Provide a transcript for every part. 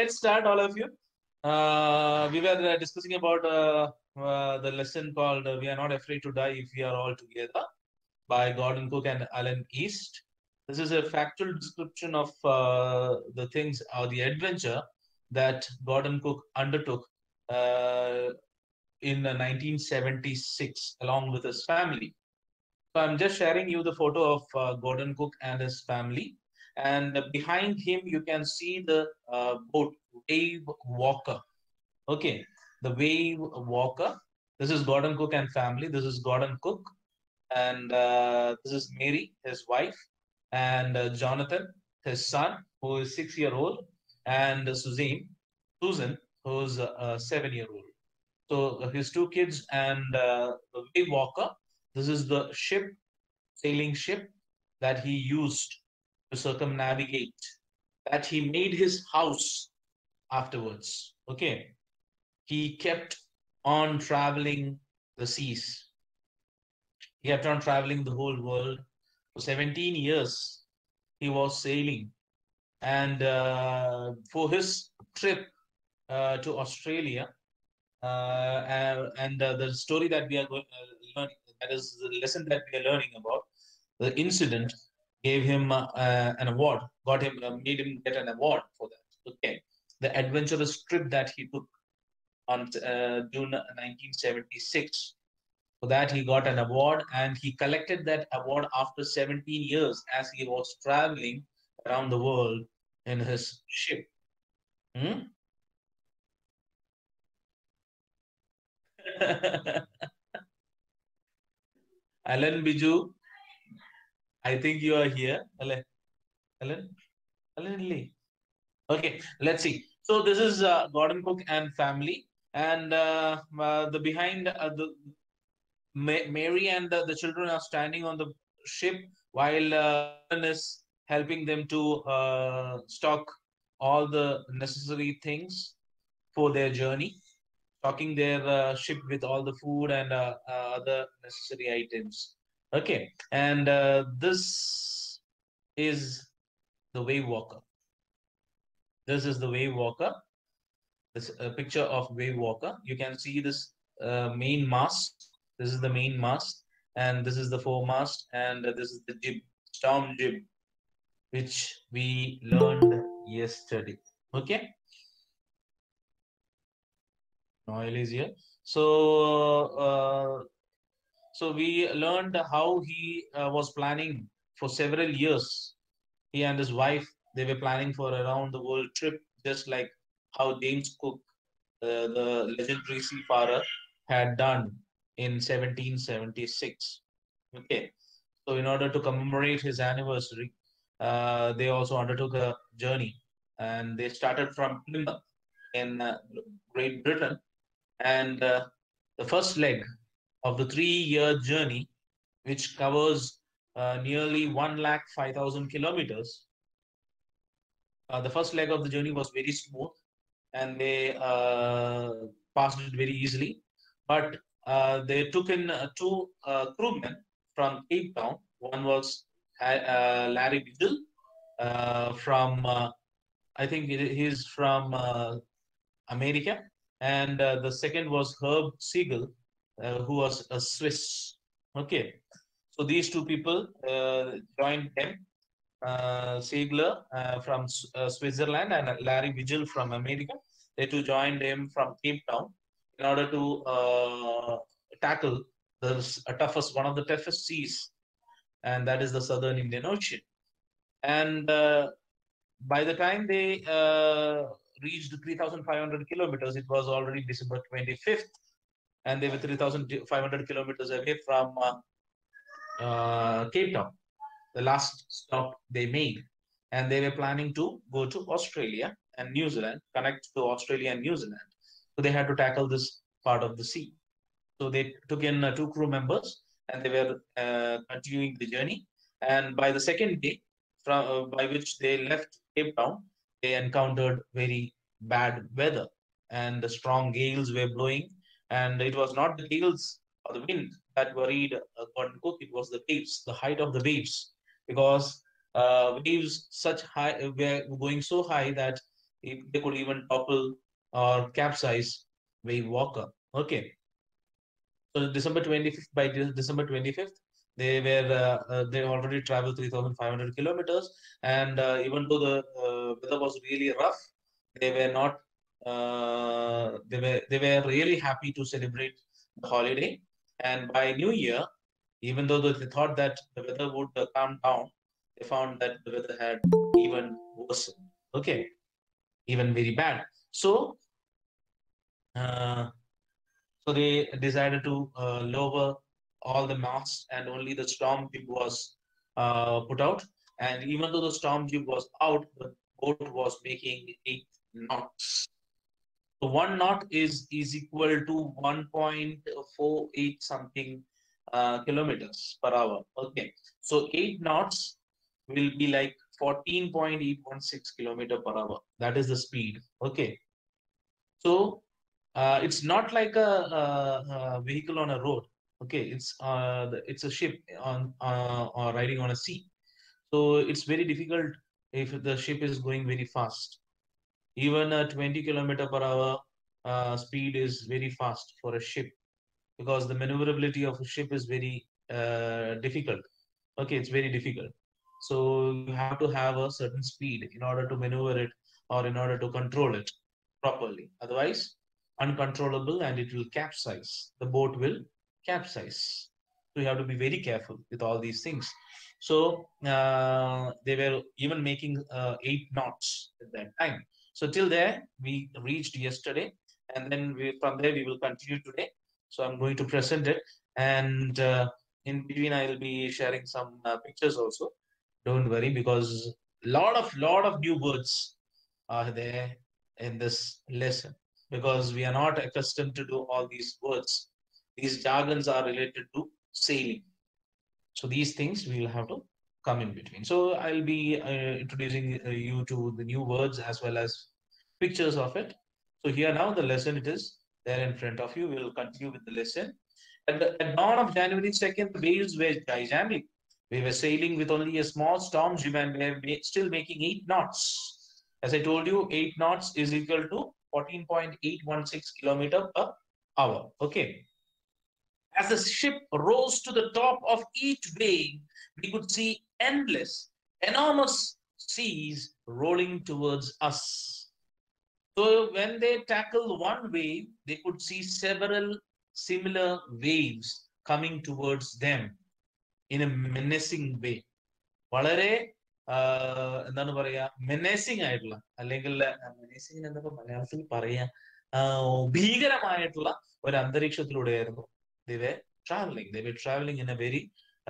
let's start, all of you. Uh, we were uh, discussing about uh, uh, the lesson called uh, "We Are Not Afraid to Die If We Are All Together" by Gordon Cook and Alan East. This is a factual description of uh, the things or the adventure that Gordon Cook undertook uh, in uh, 1976 along with his family. So I'm just sharing you the photo of uh, Gordon Cook and his family. And behind him, you can see the uh, boat, Wave Walker. Okay, the Wave Walker. This is Gordon Cook and family. This is Gordon Cook. And uh, this is Mary, his wife. And uh, Jonathan, his son, who is six year old. And Suzanne, Susan, who's a seven year old. So uh, his two kids and uh, the Wave Walker. This is the ship, sailing ship that he used to circumnavigate, that he made his house afterwards. Okay. He kept on traveling the seas. He kept on traveling the whole world. For 17 years, he was sailing. And uh, for his trip uh, to Australia, uh, and, and uh, the story that we are going uh, learning, that is the lesson that we are learning about, the incident gave him uh, uh, an award, got him, uh, made him get an award for that. Okay, the adventurous trip that he took on uh, June 1976. For that, he got an award, and he collected that award after 17 years as he was traveling around the world in his ship. Hmm? Alan Biju, I think you are here. Alan, Alan, Alan Lee. Okay, let's see. So this is uh, Gordon Cook and family, and uh, uh, the behind uh, the Ma- Mary and the, the children are standing on the ship while uh, Alan is helping them to uh, stock all the necessary things for their journey stocking their uh, ship with all the food and uh, uh, other necessary items. Okay, and uh, this is the wave walker. This is the wave walker. This a picture of wave walker. You can see this uh, main mast. This is the main mast, and this is the foremast, and this is the jib, storm jib, which we learned yesterday. Okay. Noel is here. So, uh, so we learned how he uh, was planning for several years. He and his wife they were planning for around the world trip, just like how James Cook, uh, the legendary seafarer, had done in 1776. Okay, so in order to commemorate his anniversary, uh, they also undertook a journey, and they started from Plymouth in uh, Great Britain and uh, the first leg of the three-year journey, which covers uh, nearly one lakh five thousand kilometers. Uh, the first leg of the journey was very smooth, and they uh, passed it very easily. But uh, they took in uh, two uh, crewmen from Cape Town. One was uh, Larry Vigil uh, from, uh, I think it- he's from uh, America, and uh, the second was Herb Siegel, uh, who was a Swiss. Okay, so these two people uh, joined them, uh, Siegler uh, from S- uh, Switzerland and Larry Vigil from America. They two joined him from Cape Town in order to uh, tackle the s- uh, toughest, one of the toughest seas, and that is the Southern Indian Ocean. And uh, by the time they uh, reached 3,500 kilometers, it was already December 25th, and they were 3,500 kilometers away from uh, uh, Cape Town, the last stop they made. And they were planning to go to Australia and New Zealand, connect to Australia and New Zealand. So they had to tackle this part of the sea. So they took in uh, two crew members and they were uh, continuing the journey. And by the second day, from uh, by which they left Cape Town, they encountered very bad weather and the strong gales were blowing. And it was not the gales or the wind that worried uh, Gordon Cook, it was the waves, the height of the waves, because uh, waves such high were going so high that they could even topple or capsize wave walker. Okay. So December 25th, by December 25th, they were uh, uh, they already traveled 3,500 kilometers, and uh, even though the weather was really rough, they were not. they were they were really happy to celebrate the holiday, and by New Year, even though they thought that the weather would calm down, they found that the weather had even worsened. Okay, even very bad. So, uh, so they decided to uh, lower all the masts, and only the storm jib was uh, put out. And even though the storm jib was out, the boat was making eight knots. So one knot is is equal to 1.48 something uh, kilometers per hour. Okay, so eight knots will be like 14.816 kilometer per hour. That is the speed. Okay. So uh, it's not like a, a, a, vehicle on a road. Okay, it's uh, it's a ship on uh, or riding on a sea. So it's very difficult if the ship is going very fast. Even a 20 kilometer per hour uh, speed is very fast for a ship because the maneuverability of a ship is very uh, difficult. Okay, it's very difficult. So you have to have a certain speed in order to maneuver it or in order to control it properly. Otherwise, uncontrollable and it will capsize. The boat will capsize. So you have to be very careful with all these things. So uh, they were even making uh, eight knots at that time. So till there we reached yesterday, and then we, from there we will continue today. So I'm going to present it, and uh, in between I will be sharing some pictures also don't worry because lot of lot of new words are there in this lesson because we are not accustomed to do all these words these jargons are related to sailing so these things we will have to come in between so i'll be uh, introducing uh, you to the new words as well as pictures of it so here now the lesson it is there in front of you we will continue with the lesson at the at dawn of january 2nd the waves were gigantic we were sailing with only a small storm jib and we were still making eight knots. As I told you, eight knots is equal to 14.816 kilometer per hour. Okay. As the ship rose to the top of each wave, we could see endless, enormous seas rolling towards us. So when they tackled one wave, they could see several similar waves coming towards them. In a menacing way വളരെ എന്താണ് പറയാ menacing ആയിട്ടുള്ള അല്ലെങ്കിൽ menacing എന്നൊക്കെ മലയാളത്തിൽ പറയാ ഭീകരമായിട്ടുള്ള ഒരു അന്തരീക്ഷത്തിലൂടെയായിരുന്നു they were travelling they were travelling in a very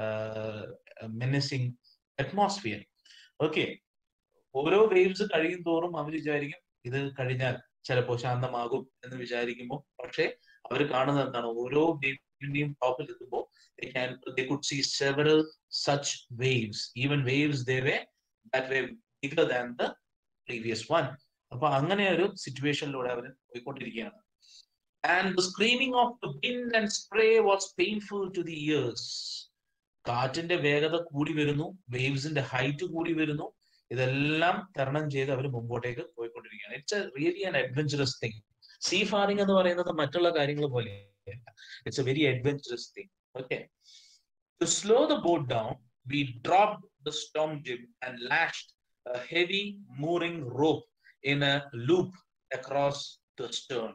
menacing atmosphere okay ഓരോ വേവ്സ് കഴിയും തോറും അവർ വിചാരിക്കും ഇത് കഴിഞ്ഞാൽ ചിലപ്പോ ശാന്തമാകും എന്ന് വിചാരിക്കുമ്പോൾ പക്ഷെ അവർ കാണുന്നത് എന്താണ് ഓരോ വേവിന്റെയും ടോപ്പിൽ എത്തുമ്പോൾ they can they could see several such waves even waves they were that were bigger than the previous one അപ്പൊ അങ്ങനെ ഒരു സിറ്റുവേഷനിലൂടെ അവർ പോയിക്കൊണ്ടിരിക്കുകയാണ് and the screaming of the wind and spray was painful to the ears കാറ്റിന്റെ വേഗത കൂടി വരുന്നു വേവ്സിന്റെ ഹൈറ്റ് കൂടി വരുന്നു ഇതെല്ലാം തരണം ചെയ്ത് അവർ മുമ്പോട്ടേക്ക് പോയിക്കൊണ്ടിരിക്കുകയാണ് it's a really an adventurous thing seafaring എന്ന് പറയുന്നത് മറ്റുള്ള കാര്യങ്ങൾ പോലെ it's a very adventurous thing Okay. To slow the boat down, we dropped the storm jib and lashed a heavy mooring rope in a loop across the stern.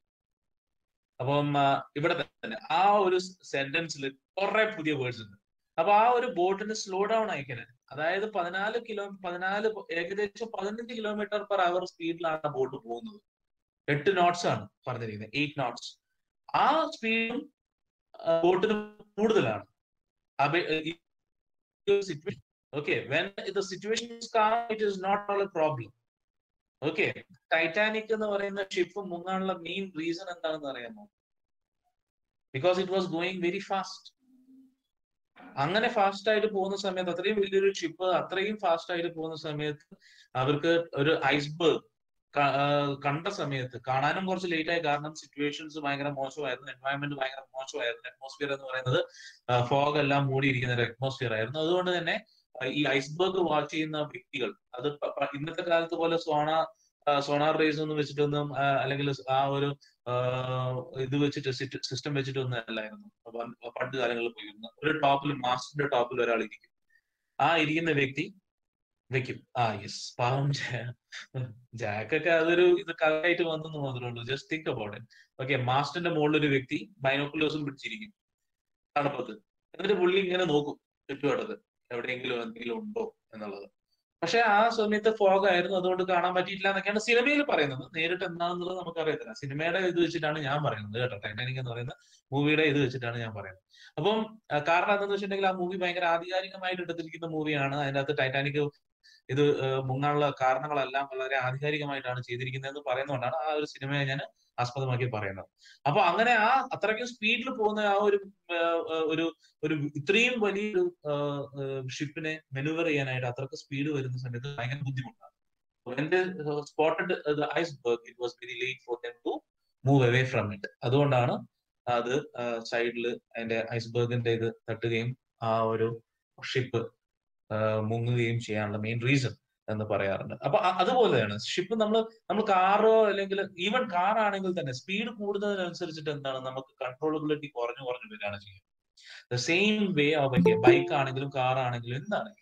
അപ്പം ഇവിടെ തന്നെ ആ ഒരു സെന്റൻസിൽ കുറെ പുതിയ വേർഡ്സ് ഉണ്ട് അപ്പൊ ആ ഒരു ബോട്ടിന് സ്ലോ ഡൗൺ അയക്കണേ അതായത് പതിനാല് കിലോ പതിനാല് ഏകദേശം പതിനഞ്ച് കിലോമീറ്റർ പെർ അവർ സ്പീഡിലാണ് ബോട്ട് പോകുന്നത് എട്ട് നോട്ട്സ് ആണ് പറഞ്ഞിരിക്കുന്നത് എയ്റ്റ് നോട്ട്സ് ആ സ്പീഡും ബോട്ടിന് കൂടുതലാണ് situation okay when the situation is calm it is not all a problem okay Titanic എന്ന് പറയുന്ന ഷിപ്പ് മുങ്ങാനുള്ള മെയിൻ റീസൺ എന്താണെന്ന് അറിയാമോ because it was going very fast അങ്ങനെ ഫാസ്റ്റ് ആയിട്ട് പോകുന്ന സമയത്ത് അത്രയും വലിയൊരു ഷിപ്പ് അത്രയും ഫാസ്റ്റ് ആയിട്ട് പോകുന്ന സമയത്ത് അവർക്ക് ഒരു ഐസ്ബർഗ് കണ്ട സമയത്ത് കാണാനും കുറച്ച് ലേറ്റ് ആയി കാരണം സിറ്റുവേഷൻസ് ഭയങ്കര മോശമായിരുന്നു എൻവയൺമെന്റ് ഭയങ്കര മോശമായിരുന്നു അറ്റ്മോസ്ഫിയർ എന്ന് പറയുന്നത് ഫോഗ് എല്ലാം മൂടിയിരിക്കുന്ന ഒരു അറ്റ്മോസ്ഫിയർ ആയിരുന്നു അതുകൊണ്ട് തന്നെ ഈ ഐസ്ബർഗ് വാച്ച് ചെയ്യുന്ന വ്യക്തികൾ അത് ഇന്നത്തെ കാലത്ത് പോലെ സോണ സോണാർ റേസ് ഒന്നും വെച്ചിട്ടൊന്നും ആ, അല്ലെങ്കിൽ ആ ഒരു ആ, ഇത് വെച്ചിട്ട് സിസ്റ്റം വെച്ചിട്ടൊന്നും അല്ലായിരുന്നു പണ്ട് പണ്ട് കാലങ്ങളിൽ പോയിരുന്നത് ഒരു ടോപ്പിൽ മാസ്റ്ററിന്റെ ടോപ്പിൽ ഒരാൾ ഇരിക്കും ആ ഇരിക്കുന്ന വ്യക്തി വെക്കും ആ യെസ് പാവം ജാക്കൊക്കെ അതൊരു ഇത് കഥയായിട്ട് വന്നെന്ന് മാത്രമേ ഉള്ളൂ just think about it okay മാസ്റ്ററിന്റെ മുകളിൽ ഒരു വ്യക്തി ബൈനോക്കുലേഴ്സും പിടിച്ചിരിക്കും തണുപ്പത്ത് എന്നിട്ട് പുള്ളി ഇങ്ങനെ നോക്കും ചുറ്റുവട്ടത്ത് എവിടെയെങ്കിലും എന്തെങ്കിലും ഉണ്ടോ എന്നുള്ളത് പക്ഷെ ആ സമയത്ത് ഫോഗ് ആയിരുന്നു അതുകൊണ്ട് കാണാൻ പറ്റിയിട്ടില്ല എന്നൊക്കെയാണ് സിനിമയിൽ പറയുന്നത് നേരിട്ട് എന്താണെന്നുള്ളത് നമുക്ക് അറിയത്തില്ല സിനിമയുടെ ഇത് വെച്ചിട്ടാണ് ഞാൻ പറയുന്നത് കേട്ടോ ടൈറ്റാനിക് എന്ന് പറയുന്ന മൂവിയുടെ ഇത് വെച്ചിട്ടാണ് ഞാൻ പറയുന്നത് അപ്പം ആ, കാരണം എന്താണെന്ന് വെച്ചിട്ടുണ്ടെങ്കിൽ ആ മൂവി ഭയങ്കര ആധികാരികമായിട്ട് എടുത്തിരിക്കുന്ന മൂവിയാണ് അതിന്റെ അകത്ത് ടൈറ്റാനിക് ഇത് ആ, മുങ്ങാനുള്ള കാരണങ്ങളെല്ലാം വളരെ ആധികാരികമായിട്ടാണ് ചെയ്തിരിക്കുന്നതെന്ന് പറയുന്നതുകൊണ്ടാണ് ആ ഒരു സിനിമയെ ഞാൻ ആസ്പദമാക്കി പറയുന്നത് അപ്പൊ അങ്ങനെ ആ അത്രയ്ക്കും സ്പീഡിൽ പോകുന്ന ആ ഒരു ആ, ആ, ഒരു ഒരു ഇത്രയും വലിയൊരു ഷിപ്പിനെ മെനുവർ ചെയ്യാനായിട്ട് അത്രയ്ക്ക് സ്പീഡ് വരുന്ന സമയത്ത് ഭയങ്കര ബുദ്ധിമുട്ടാണ് when they uh, spotted uh, the iceberg it was very late for them to move away from it അതുകൊണ്ടാണ് അത് സൈഡിൽ അതിന്റെ ഐസ്ബർഗിന്റെ ഇത് തട്ടുകയും ആ ഒരു ഷിപ്പ് മുങ്ങുകയും ചെയ്യാനുള്ള മെയിൻ റീസൺ എന്ന് പറയാറുണ്ട് അപ്പൊ അ- അതുപോലെയാണ് ഷിപ്പ് നമ്മൾ നമ്മൾ കാറോ അല്ലെങ്കിൽ ഈവൻ കാർ ആണെങ്കിൽ തന്നെ സ്പീഡ് കൂടുന്നതിനനുസരിച്ചിട്ട് എന്താണ് നമുക്ക് കൺട്രോളബിലിറ്റി കുറഞ്ഞു കുറഞ്ഞു വരികയാണ് ചെയ്യുന്നത് the same way of bike ആണെങ്കിലും കാർ ആണെങ്കിലും എന്താണെങ്കിലും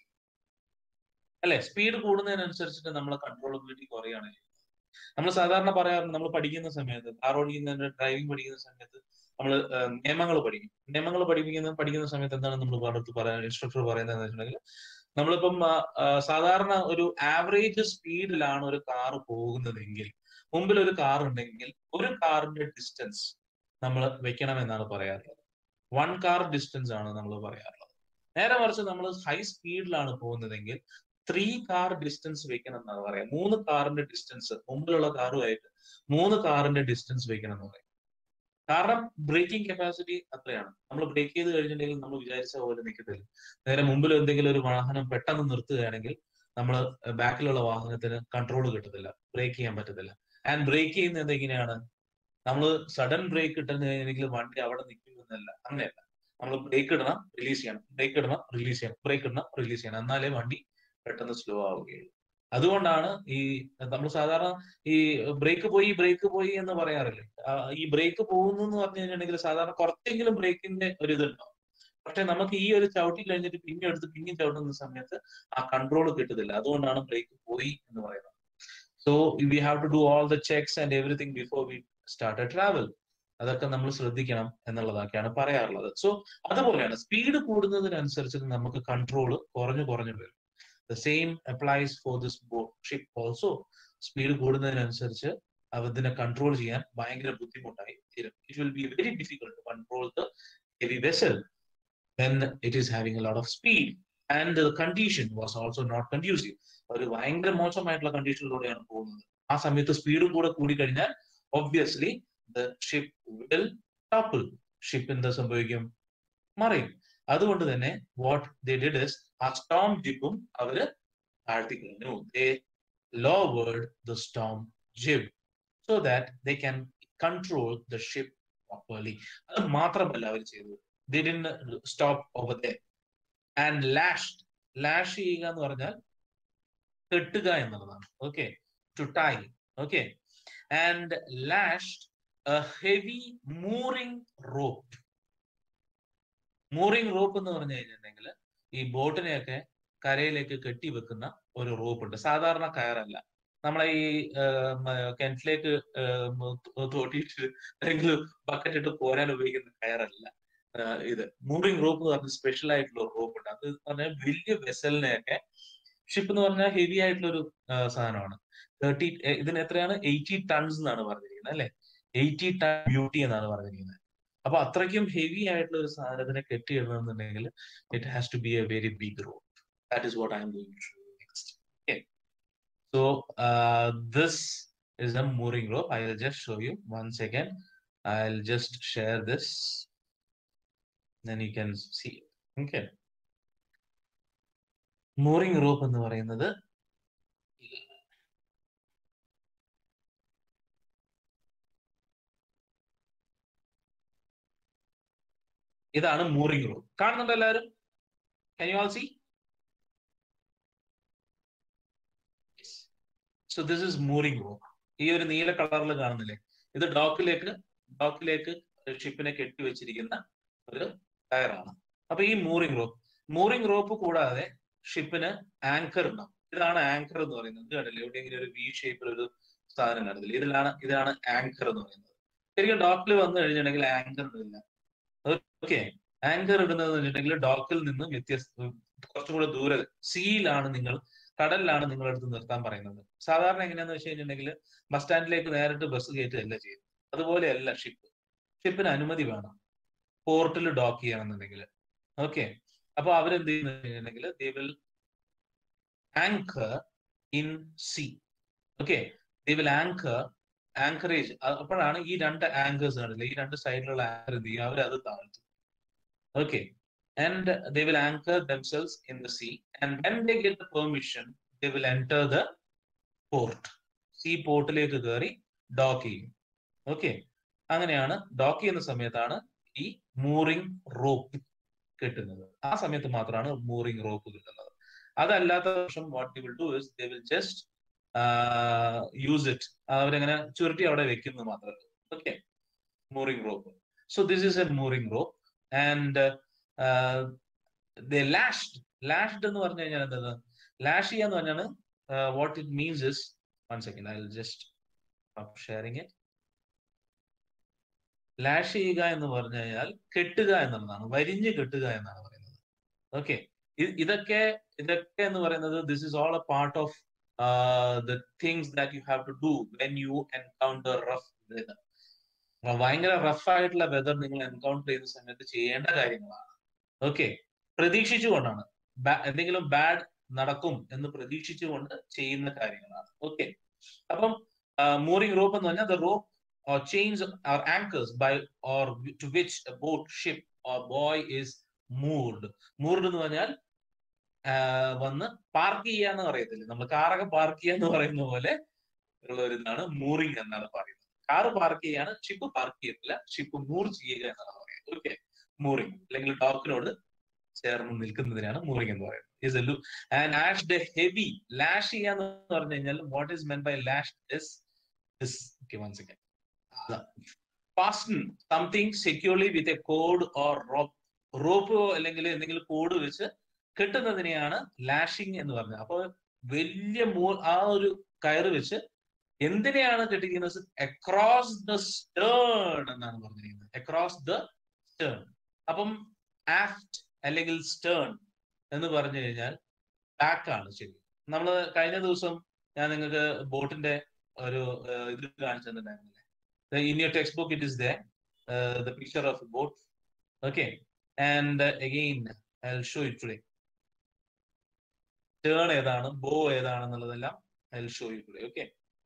അല്ലെ സ്പീഡ് കൂടുന്നതിനനുസരിച്ചിട്ട് നമ്മളെ കൺട്രോളബിലിറ്റി കുറയാണ് ചെയ്യുന്നത് നമ്മൾ സാധാരണ പറയാറുണ്ട് നമ്മൾ പഠിക്കുന്ന സമയത്ത് കാർ ഓടിക്കുന്ന ഡ്രൈവിംഗ് പഠിക്കുന്ന സമയത്ത് നമ്മൾ നിയമങ്ങൾ പഠിക്കും നിയമങ്ങൾ പഠിപ്പിക്കുന്ന പഠിക്കുന്ന സമയത്ത് എന്താണ് നമ്മൾ അടുത്ത് പറയാൻ ഇൻസ്ട്രക്ടർ പറയുന്നത് എന്ന് വെച്ചിട്ടുണ്ടെങ്കിൽ നമ്മളിപ്പം ആ, ആ, സാധാരണ ഒരു ആവറേജ് സ്പീഡിലാണ് ഒരു കാർ പോകുന്നതെങ്കിൽ മുമ്പിൽ ഒരു കാർ ഉണ്ടെങ്കിൽ ഒരു കാറിന്റെ ഡിസ്റ്റൻസ് നമ്മൾ വെക്കണം എന്നാണ് പറയാറുള്ളത് വൺ കാർ ഡിസ്റ്റൻസ് ആണ് നമ്മൾ പറയാറുള്ളത് നേരെ മറിച്ച് നമ്മൾ ഹൈ സ്പീഡിലാണ് പോകുന്നതെങ്കിൽ ത്രീ കാർ ഡിസ്റ്റൻസ് വെക്കണം എന്നാണ് പറയാം മൂന്ന് കാറിന്റെ ഡിസ്റ്റൻസ് മുമ്പിലുള്ള കാറുമായിട്ട് മൂന്ന് കാറിന്റെ ഡിസ്റ്റൻസ് വെക്കണം എന്ന് പറയും കാരണം ബ്രേക്കിംഗ് കപ്പാസിറ്റി അത്രയാണ് നമ്മൾ ബ്രേക്ക് ചെയ്ത് കഴിഞ്ഞിട്ടുണ്ടെങ്കിൽ നമ്മൾ വിചാരിച്ച പോലെ നിൽക്കത്തില്ല നേരെ മുമ്പിൽ എന്തെങ്കിലും ഒരു വാഹനം പെട്ടെന്ന് നിർത്തുകയാണെങ്കിൽ നമ്മൾ ബാക്കിലുള്ള വാഹനത്തിന് കൺട്രോൾ കിട്ടത്തില്ല ബ്രേക്ക് ചെയ്യാൻ പറ്റത്തില്ല ആൻഡ് ബ്രേക്ക് ചെയ്യുന്നത് എങ്ങനെയാണ് നമ്മൾ സഡൻ ബ്രേക്ക് ഇട്ടുകഴിഞ്ഞെങ്കിൽ വണ്ടി അവിടെ നിൽക്കുമെന്നല്ല അങ്ങനെയല്ല നമ്മൾ ബ്രേക്ക് ഇടണം റിലീസ് ചെയ്യണം ബ്രേക്ക് ഇടണം റിലീസ് ചെയ്യണം ബ്രേക്ക് ഇടണം റിലീസ് ചെയ്യണം എന്നാലേ വണ്ടി പെട്ടെന്ന് സ്ലോ ആവുകയുള്ളൂ അതുകൊണ്ടാണ് ഈ നമ്മൾ സാധാരണ ഈ ബ്രേക്ക് പോയി ബ്രേക്ക് പോയി എന്ന് പറയാറില്ലേ ആ, ഈ ബ്രേക്ക് പോകുന്നു എന്ന് പറഞ്ഞു കഴിഞ്ഞിട്ടുണ്ടെങ്കിൽ സാധാരണ കുറച്ചെങ്കിലും ബ്രേക്കിന്റെ ഒരു ഇതുണ്ടാവും പക്ഷെ നമുക്ക് ഈ ഒരു ചവിട്ടി കഴിഞ്ഞിട്ട് പിന്നെ എടുത്ത് പിന്നെ ചവിട്ടുന്ന സമയത്ത് ആ കൺട്രോൾ കിട്ടുന്നില്ല അതുകൊണ്ടാണ് ബ്രേക്ക് പോയി എന്ന് പറയുന്നത് so we have to do all the checks and everything before we start a travel അതൊക്കെ നമ്മൾ ശ്രദ്ധിക്കണം എന്നുള്ളതൊക്കെയാണ് പറയാറുള്ളത് സോ അതുപോലെയാണ് സ്പീഡ് കൂടുന്നതിനനുസരിച്ച് നമുക്ക് കൺട്രോൾ കുറഞ്ഞു കുറഞ്ഞു വരും the same applies for this ship also speed കൂടുന്നതിനനുസരിച്ച് അതിനെ കൺട്രോൾ ചെയ്യാൻ ഭയങ്കര ബുദ്ധിമുട്ടായി തീരും it will be very difficult to control the heavy vessel when it is having a lot of speed and the condition was also not conducive ഒരു ഭയങ്കര മോശമായിട്ടുള്ള കണ്ടീഷനിലൂടെയാണ് പോകുന്നത് ആ സമയത്ത് സ്പീഡും കൂടെ കൂടി കഴിഞ്ഞാൽ obviously the ship will topple ship എന്താ സംഭവിക്കും മറിയും അതുകൊണ്ട് തന്നെ വാട്ട് ദേ ഡിഡ് ഇസ് ആ സ്റ്റോം ജിബും അവര് താഴ്ത്തി കഴിഞ്ഞു they lowered the storm jib so that they can control the ship properly അത് മാത്രമല്ല അവർ ചെയ്തത് they didn't stop over they and lashed lash ചെയ്യുക എന്ന് പറഞ്ഞാൽ കെട്ടുക എന്നുള്ളതാണ് okay to tie okay and lashed heavy mooring rope mooring rope എന്ന് പറഞ്ഞു കഴിഞ്ഞിട്ടുണ്ടെങ്കിൽ ഈ ബോട്ടിനെയൊക്കെ കരയിലേക്ക് കെട്ടി വെക്കുന്ന ഒരു റോപ്പ് ഉണ്ട് സാധാരണ കയറല്ല നമ്മളെ ഈ കിണറ്റിലേക്ക് തോട്ടിയിട്ട് അല്ലെങ്കിൽ ബക്കറ്റ് ഇട്ട് കോരാൻ ഉപയോഗിക്കുന്ന കയറല്ല ആ, ഇത് മൂറിംഗ് റോപ്പ് എന്ന് പറഞ്ഞ സ്പെഷ്യൽ ആയിട്ടുള്ള റോപ്പ് ഉണ്ട് അത് പറഞ്ഞാൽ വലിയ വെസലിനെയൊക്കെ ഷിപ്പ് എന്ന് പറഞ്ഞാൽ ഹെവി ആയിട്ടുള്ള ഒരു സാധനമാണ് തേർട്ടി ഇതിന് എത്രയാണ് എയ്റ്റി ടൺസ് എന്നാണ് പറഞ്ഞിരിക്കുന്നത് അല്ലെ എയ്റ്റി ടൺ ബ്യൂട്ടി എന്നാണ് പറഞ്ഞിരിക്കുന്നത് അപ്പൊ അത്രയ്ക്കും ഹെവി ആയിട്ടുള്ള ഒരു സാധനത്തിനെ കെട്ടിയിടണമെന്നുണ്ടെങ്കിൽ it has to be a very big rope that is what I'm going to next okay so this is a mooring rope. I will just show you one second. I'll just share this. Then you can see it. Okay. mooring rope എന്ന് പറയുന്നത് ഇതാണ് mooring rope കാണുന്നുണ്ടോ എല്ലാവരും can you all see so this is mooring rope ഈ ഒരു നീല കളറിൽ കാണുന്നില്ലേ ഇത് ഡോക്കിലേക്ക് ഡോക്കിലേക്ക് ഷിപ്പിനെ കെട്ടി വെച്ചിരിക്കുന്ന ഒരു ടയറാണ് അപ്പൊ ഈ മൂറിംഗ് റോപ്പ് മൂറിംഗ് റോപ്പ് കൂടാതെ ഷിപ്പിന് ആങ്കർ ഉണ്ടാവും ഇതാണ് ആങ്കർ എന്ന് പറയുന്നത് ഇത് കണ്ടില്ലേ എവിടെയെങ്കിലും ഒരു വി ഷേപ്പിൽ ഒരു സാധനം കാണത്തില്ല ഇതിലാണ് ഇതാണ് ആങ്കർ എന്ന് പറയുന്നത് ശരിക്കും ഡോക്കിൽ വന്നു കഴിഞ്ഞിട്ടുണ്ടെങ്കിൽ ആങ്കർ ഇടില്ല ഓക്കെ ആങ്കർ ഇടുന്നത് വെച്ചിട്ടുണ്ടെങ്കിൽ ഡോക്കിൽ നിന്ന് വ്യത്യസ്ത കുറച്ചും കൂടെ ദൂരെ സീയിലാണ് നിങ്ങൾ കടലിലാണ് നിങ്ങൾ എടുത്ത് നിർത്താൻ പറയുന്നത് സാധാരണ എങ്ങനെയാന്ന് വെച്ച് കഴിഞ്ഞിട്ടുണ്ടെങ്കിൽ ബസ് സ്റ്റാൻഡിലേക്ക് നേരിട്ട് ബസ് കയറ്റുകയല്ല ചെയ്യുന്നത് അതുപോലെയല്ല ഷിപ്പ് ഷിപ്പിന് അനുമതി വേണം പോർട്ടിൽ ഡോക്ക് ചെയ്യണമെന്നുണ്ടെങ്കിൽ ഓക്കെ അപ്പൊ അവരെന്ത് ചെയ്യുന്നുണ്ടെങ്കിൽ they will anchor in sea okay they will anchor anchorage അപ്പോഴാണ് ഈ രണ്ട് ആങ്കേഴ്സ് കാണില്ല ഈ രണ്ട് സൈഡിലുള്ള ആങ്കർ എന്ത് ചെയ്യും അവരത് താഴ്ത്തും okay and they will anchor themselves in the sea and when they get the permission they will enter the port sea പോർട്ടിലേക്ക് കയറി ഡോക്ക് ചെയ്യും ഓക്കെ അങ്ങനെയാണ് ഡോക്ക് ചെയ്യുന്ന സമയത്താണ് ഈ മൂറിംഗ് റോപ്പ് കിട്ടുന്നത് ആ സമയത്ത് മാത്രമാണ് മൂറിംഗ് റോപ്പ് കിട്ടുന്നത് അതല്ലാത്ത പക്ഷം what you will do is they will just use it അവരങ്ങനെ ചുരുട്ടി അവിടെ വെക്കുന്നു മാത്രമേ okay mooring rope so this is a mooring rope and lashed lashed എന്ന് പറഞ്ഞു കഴിഞ്ഞാൽ എന്താണ് ലാഷ് ചെയ്യാന്ന് പറഞ്ഞാണ് what it means is one second I will just sharing it lash ചെയ്യുക എന്ന് പറഞ്ഞു കഴിഞ്ഞാൽ കെട്ടുക എന്നുള്ളതാണ് വരിഞ്ഞ് കെട്ടുക എന്നാണ് പറയുന്നത് ഓക്കെ ഇതൊക്കെ ഇതൊക്കെ എന്ന് പറയുന്നത് this is all a part of the things that you have to do when you encounter rough weather ഭയങ്കര റഫ് ആയിട്ടുള്ള വെതർ നിങ്ങൾ എൻകൗണ്ടർ ചെയ്യുന്ന സമയത്ത് ചെയ്യേണ്ട കാര്യങ്ങളാണ് ഓക്കെ പ്രതീക്ഷിച്ചുകൊണ്ടാണ് എന്തെങ്കിലും ബാഡ് നടക്കും എന്ന് പ്രതീക്ഷിച്ചുകൊണ്ട് ചെയ്യുന്ന കാര്യങ്ങളാണ് ഓക്കെ അപ്പം മൂറിംഗ് റോപ്പ് എന്ന് പറഞ്ഞാൽ the rope or chains or anchors by or to which a boat, ship or boy is moored. Moored എന്ന് പറഞ്ഞാൽ വന്ന് പാർക്ക് ചെയ്യാന്ന് പറയത്തില്ല നമ്മൾ കാറൊക്കെ പാർക്ക് ചെയ്യാന്ന് പറയുന്ന പോലെ ഉള്ള ഒരു ഇതാണ് മൂറിംഗ് എന്നാണ് പറയുന്നത് കാറ് പാർക്ക് ചെയ്യാണ് ഷിപ്പ് പാർക്ക് ചെയ്യത്തില്ല ഷിപ്പ് മൂർ ചെയ്യുക എന്നാണ് പറയുന്നത് ഓക്കെ മൂറിംഗ് അല്ലെങ്കിൽ ഡോക്കിനോട് ചേർന്ന് നിൽക്കുന്നതിനാണ് മൂറിംഗ് എന്ന് പറയുന്നത് is a and ash the heavy lash ചെയ്യാന്ന് പറഞ്ഞു കഴിഞ്ഞാൽ what is meant by lash is is okay one second fasten something securely with a cord or rope rope അല്ലെങ്കിൽ എന്തെങ്കിലും കോഡ് വെച്ച് കെട്ടുന്നതിനെയാണ് ലാഷിംഗ് എന്ന് പറഞ്ഞത് അപ്പോൾ വലിയ മൂ ആ ഒരു കയറ് വെച്ച് എന്തിനെയാണ് കെട്ടിക്കുന്നത് അക്രോസ് ദ സ്റ്റേൺ എന്നാണ് പറഞ്ഞിരിക്കുന്നത് അക്രോസ് ദ സ്റ്റേൺ അപ്പം ആഫ്റ്റ് അല്ലെങ്കിൽ സ്റ്റേൺ എന്ന് പറഞ്ഞു കഴിഞ്ഞാൽ ബാക്ക് ആണ് ശരി നമ്മൾ കഴിഞ്ഞ ദിവസം ഞാൻ നിങ്ങൾക്ക് ബോട്ടിന്റെ ഒരു ഇത് കാണിച്ചു തന്നിട്ടുണ്ടായിരുന്നില്ലേ in your textbook it is there uh, the picture of a boat okay and uh, again i'll show it today stern ഏതാണ് ബോ ഏതാണെന്നുള്ളതെല്ലാം I show you today okay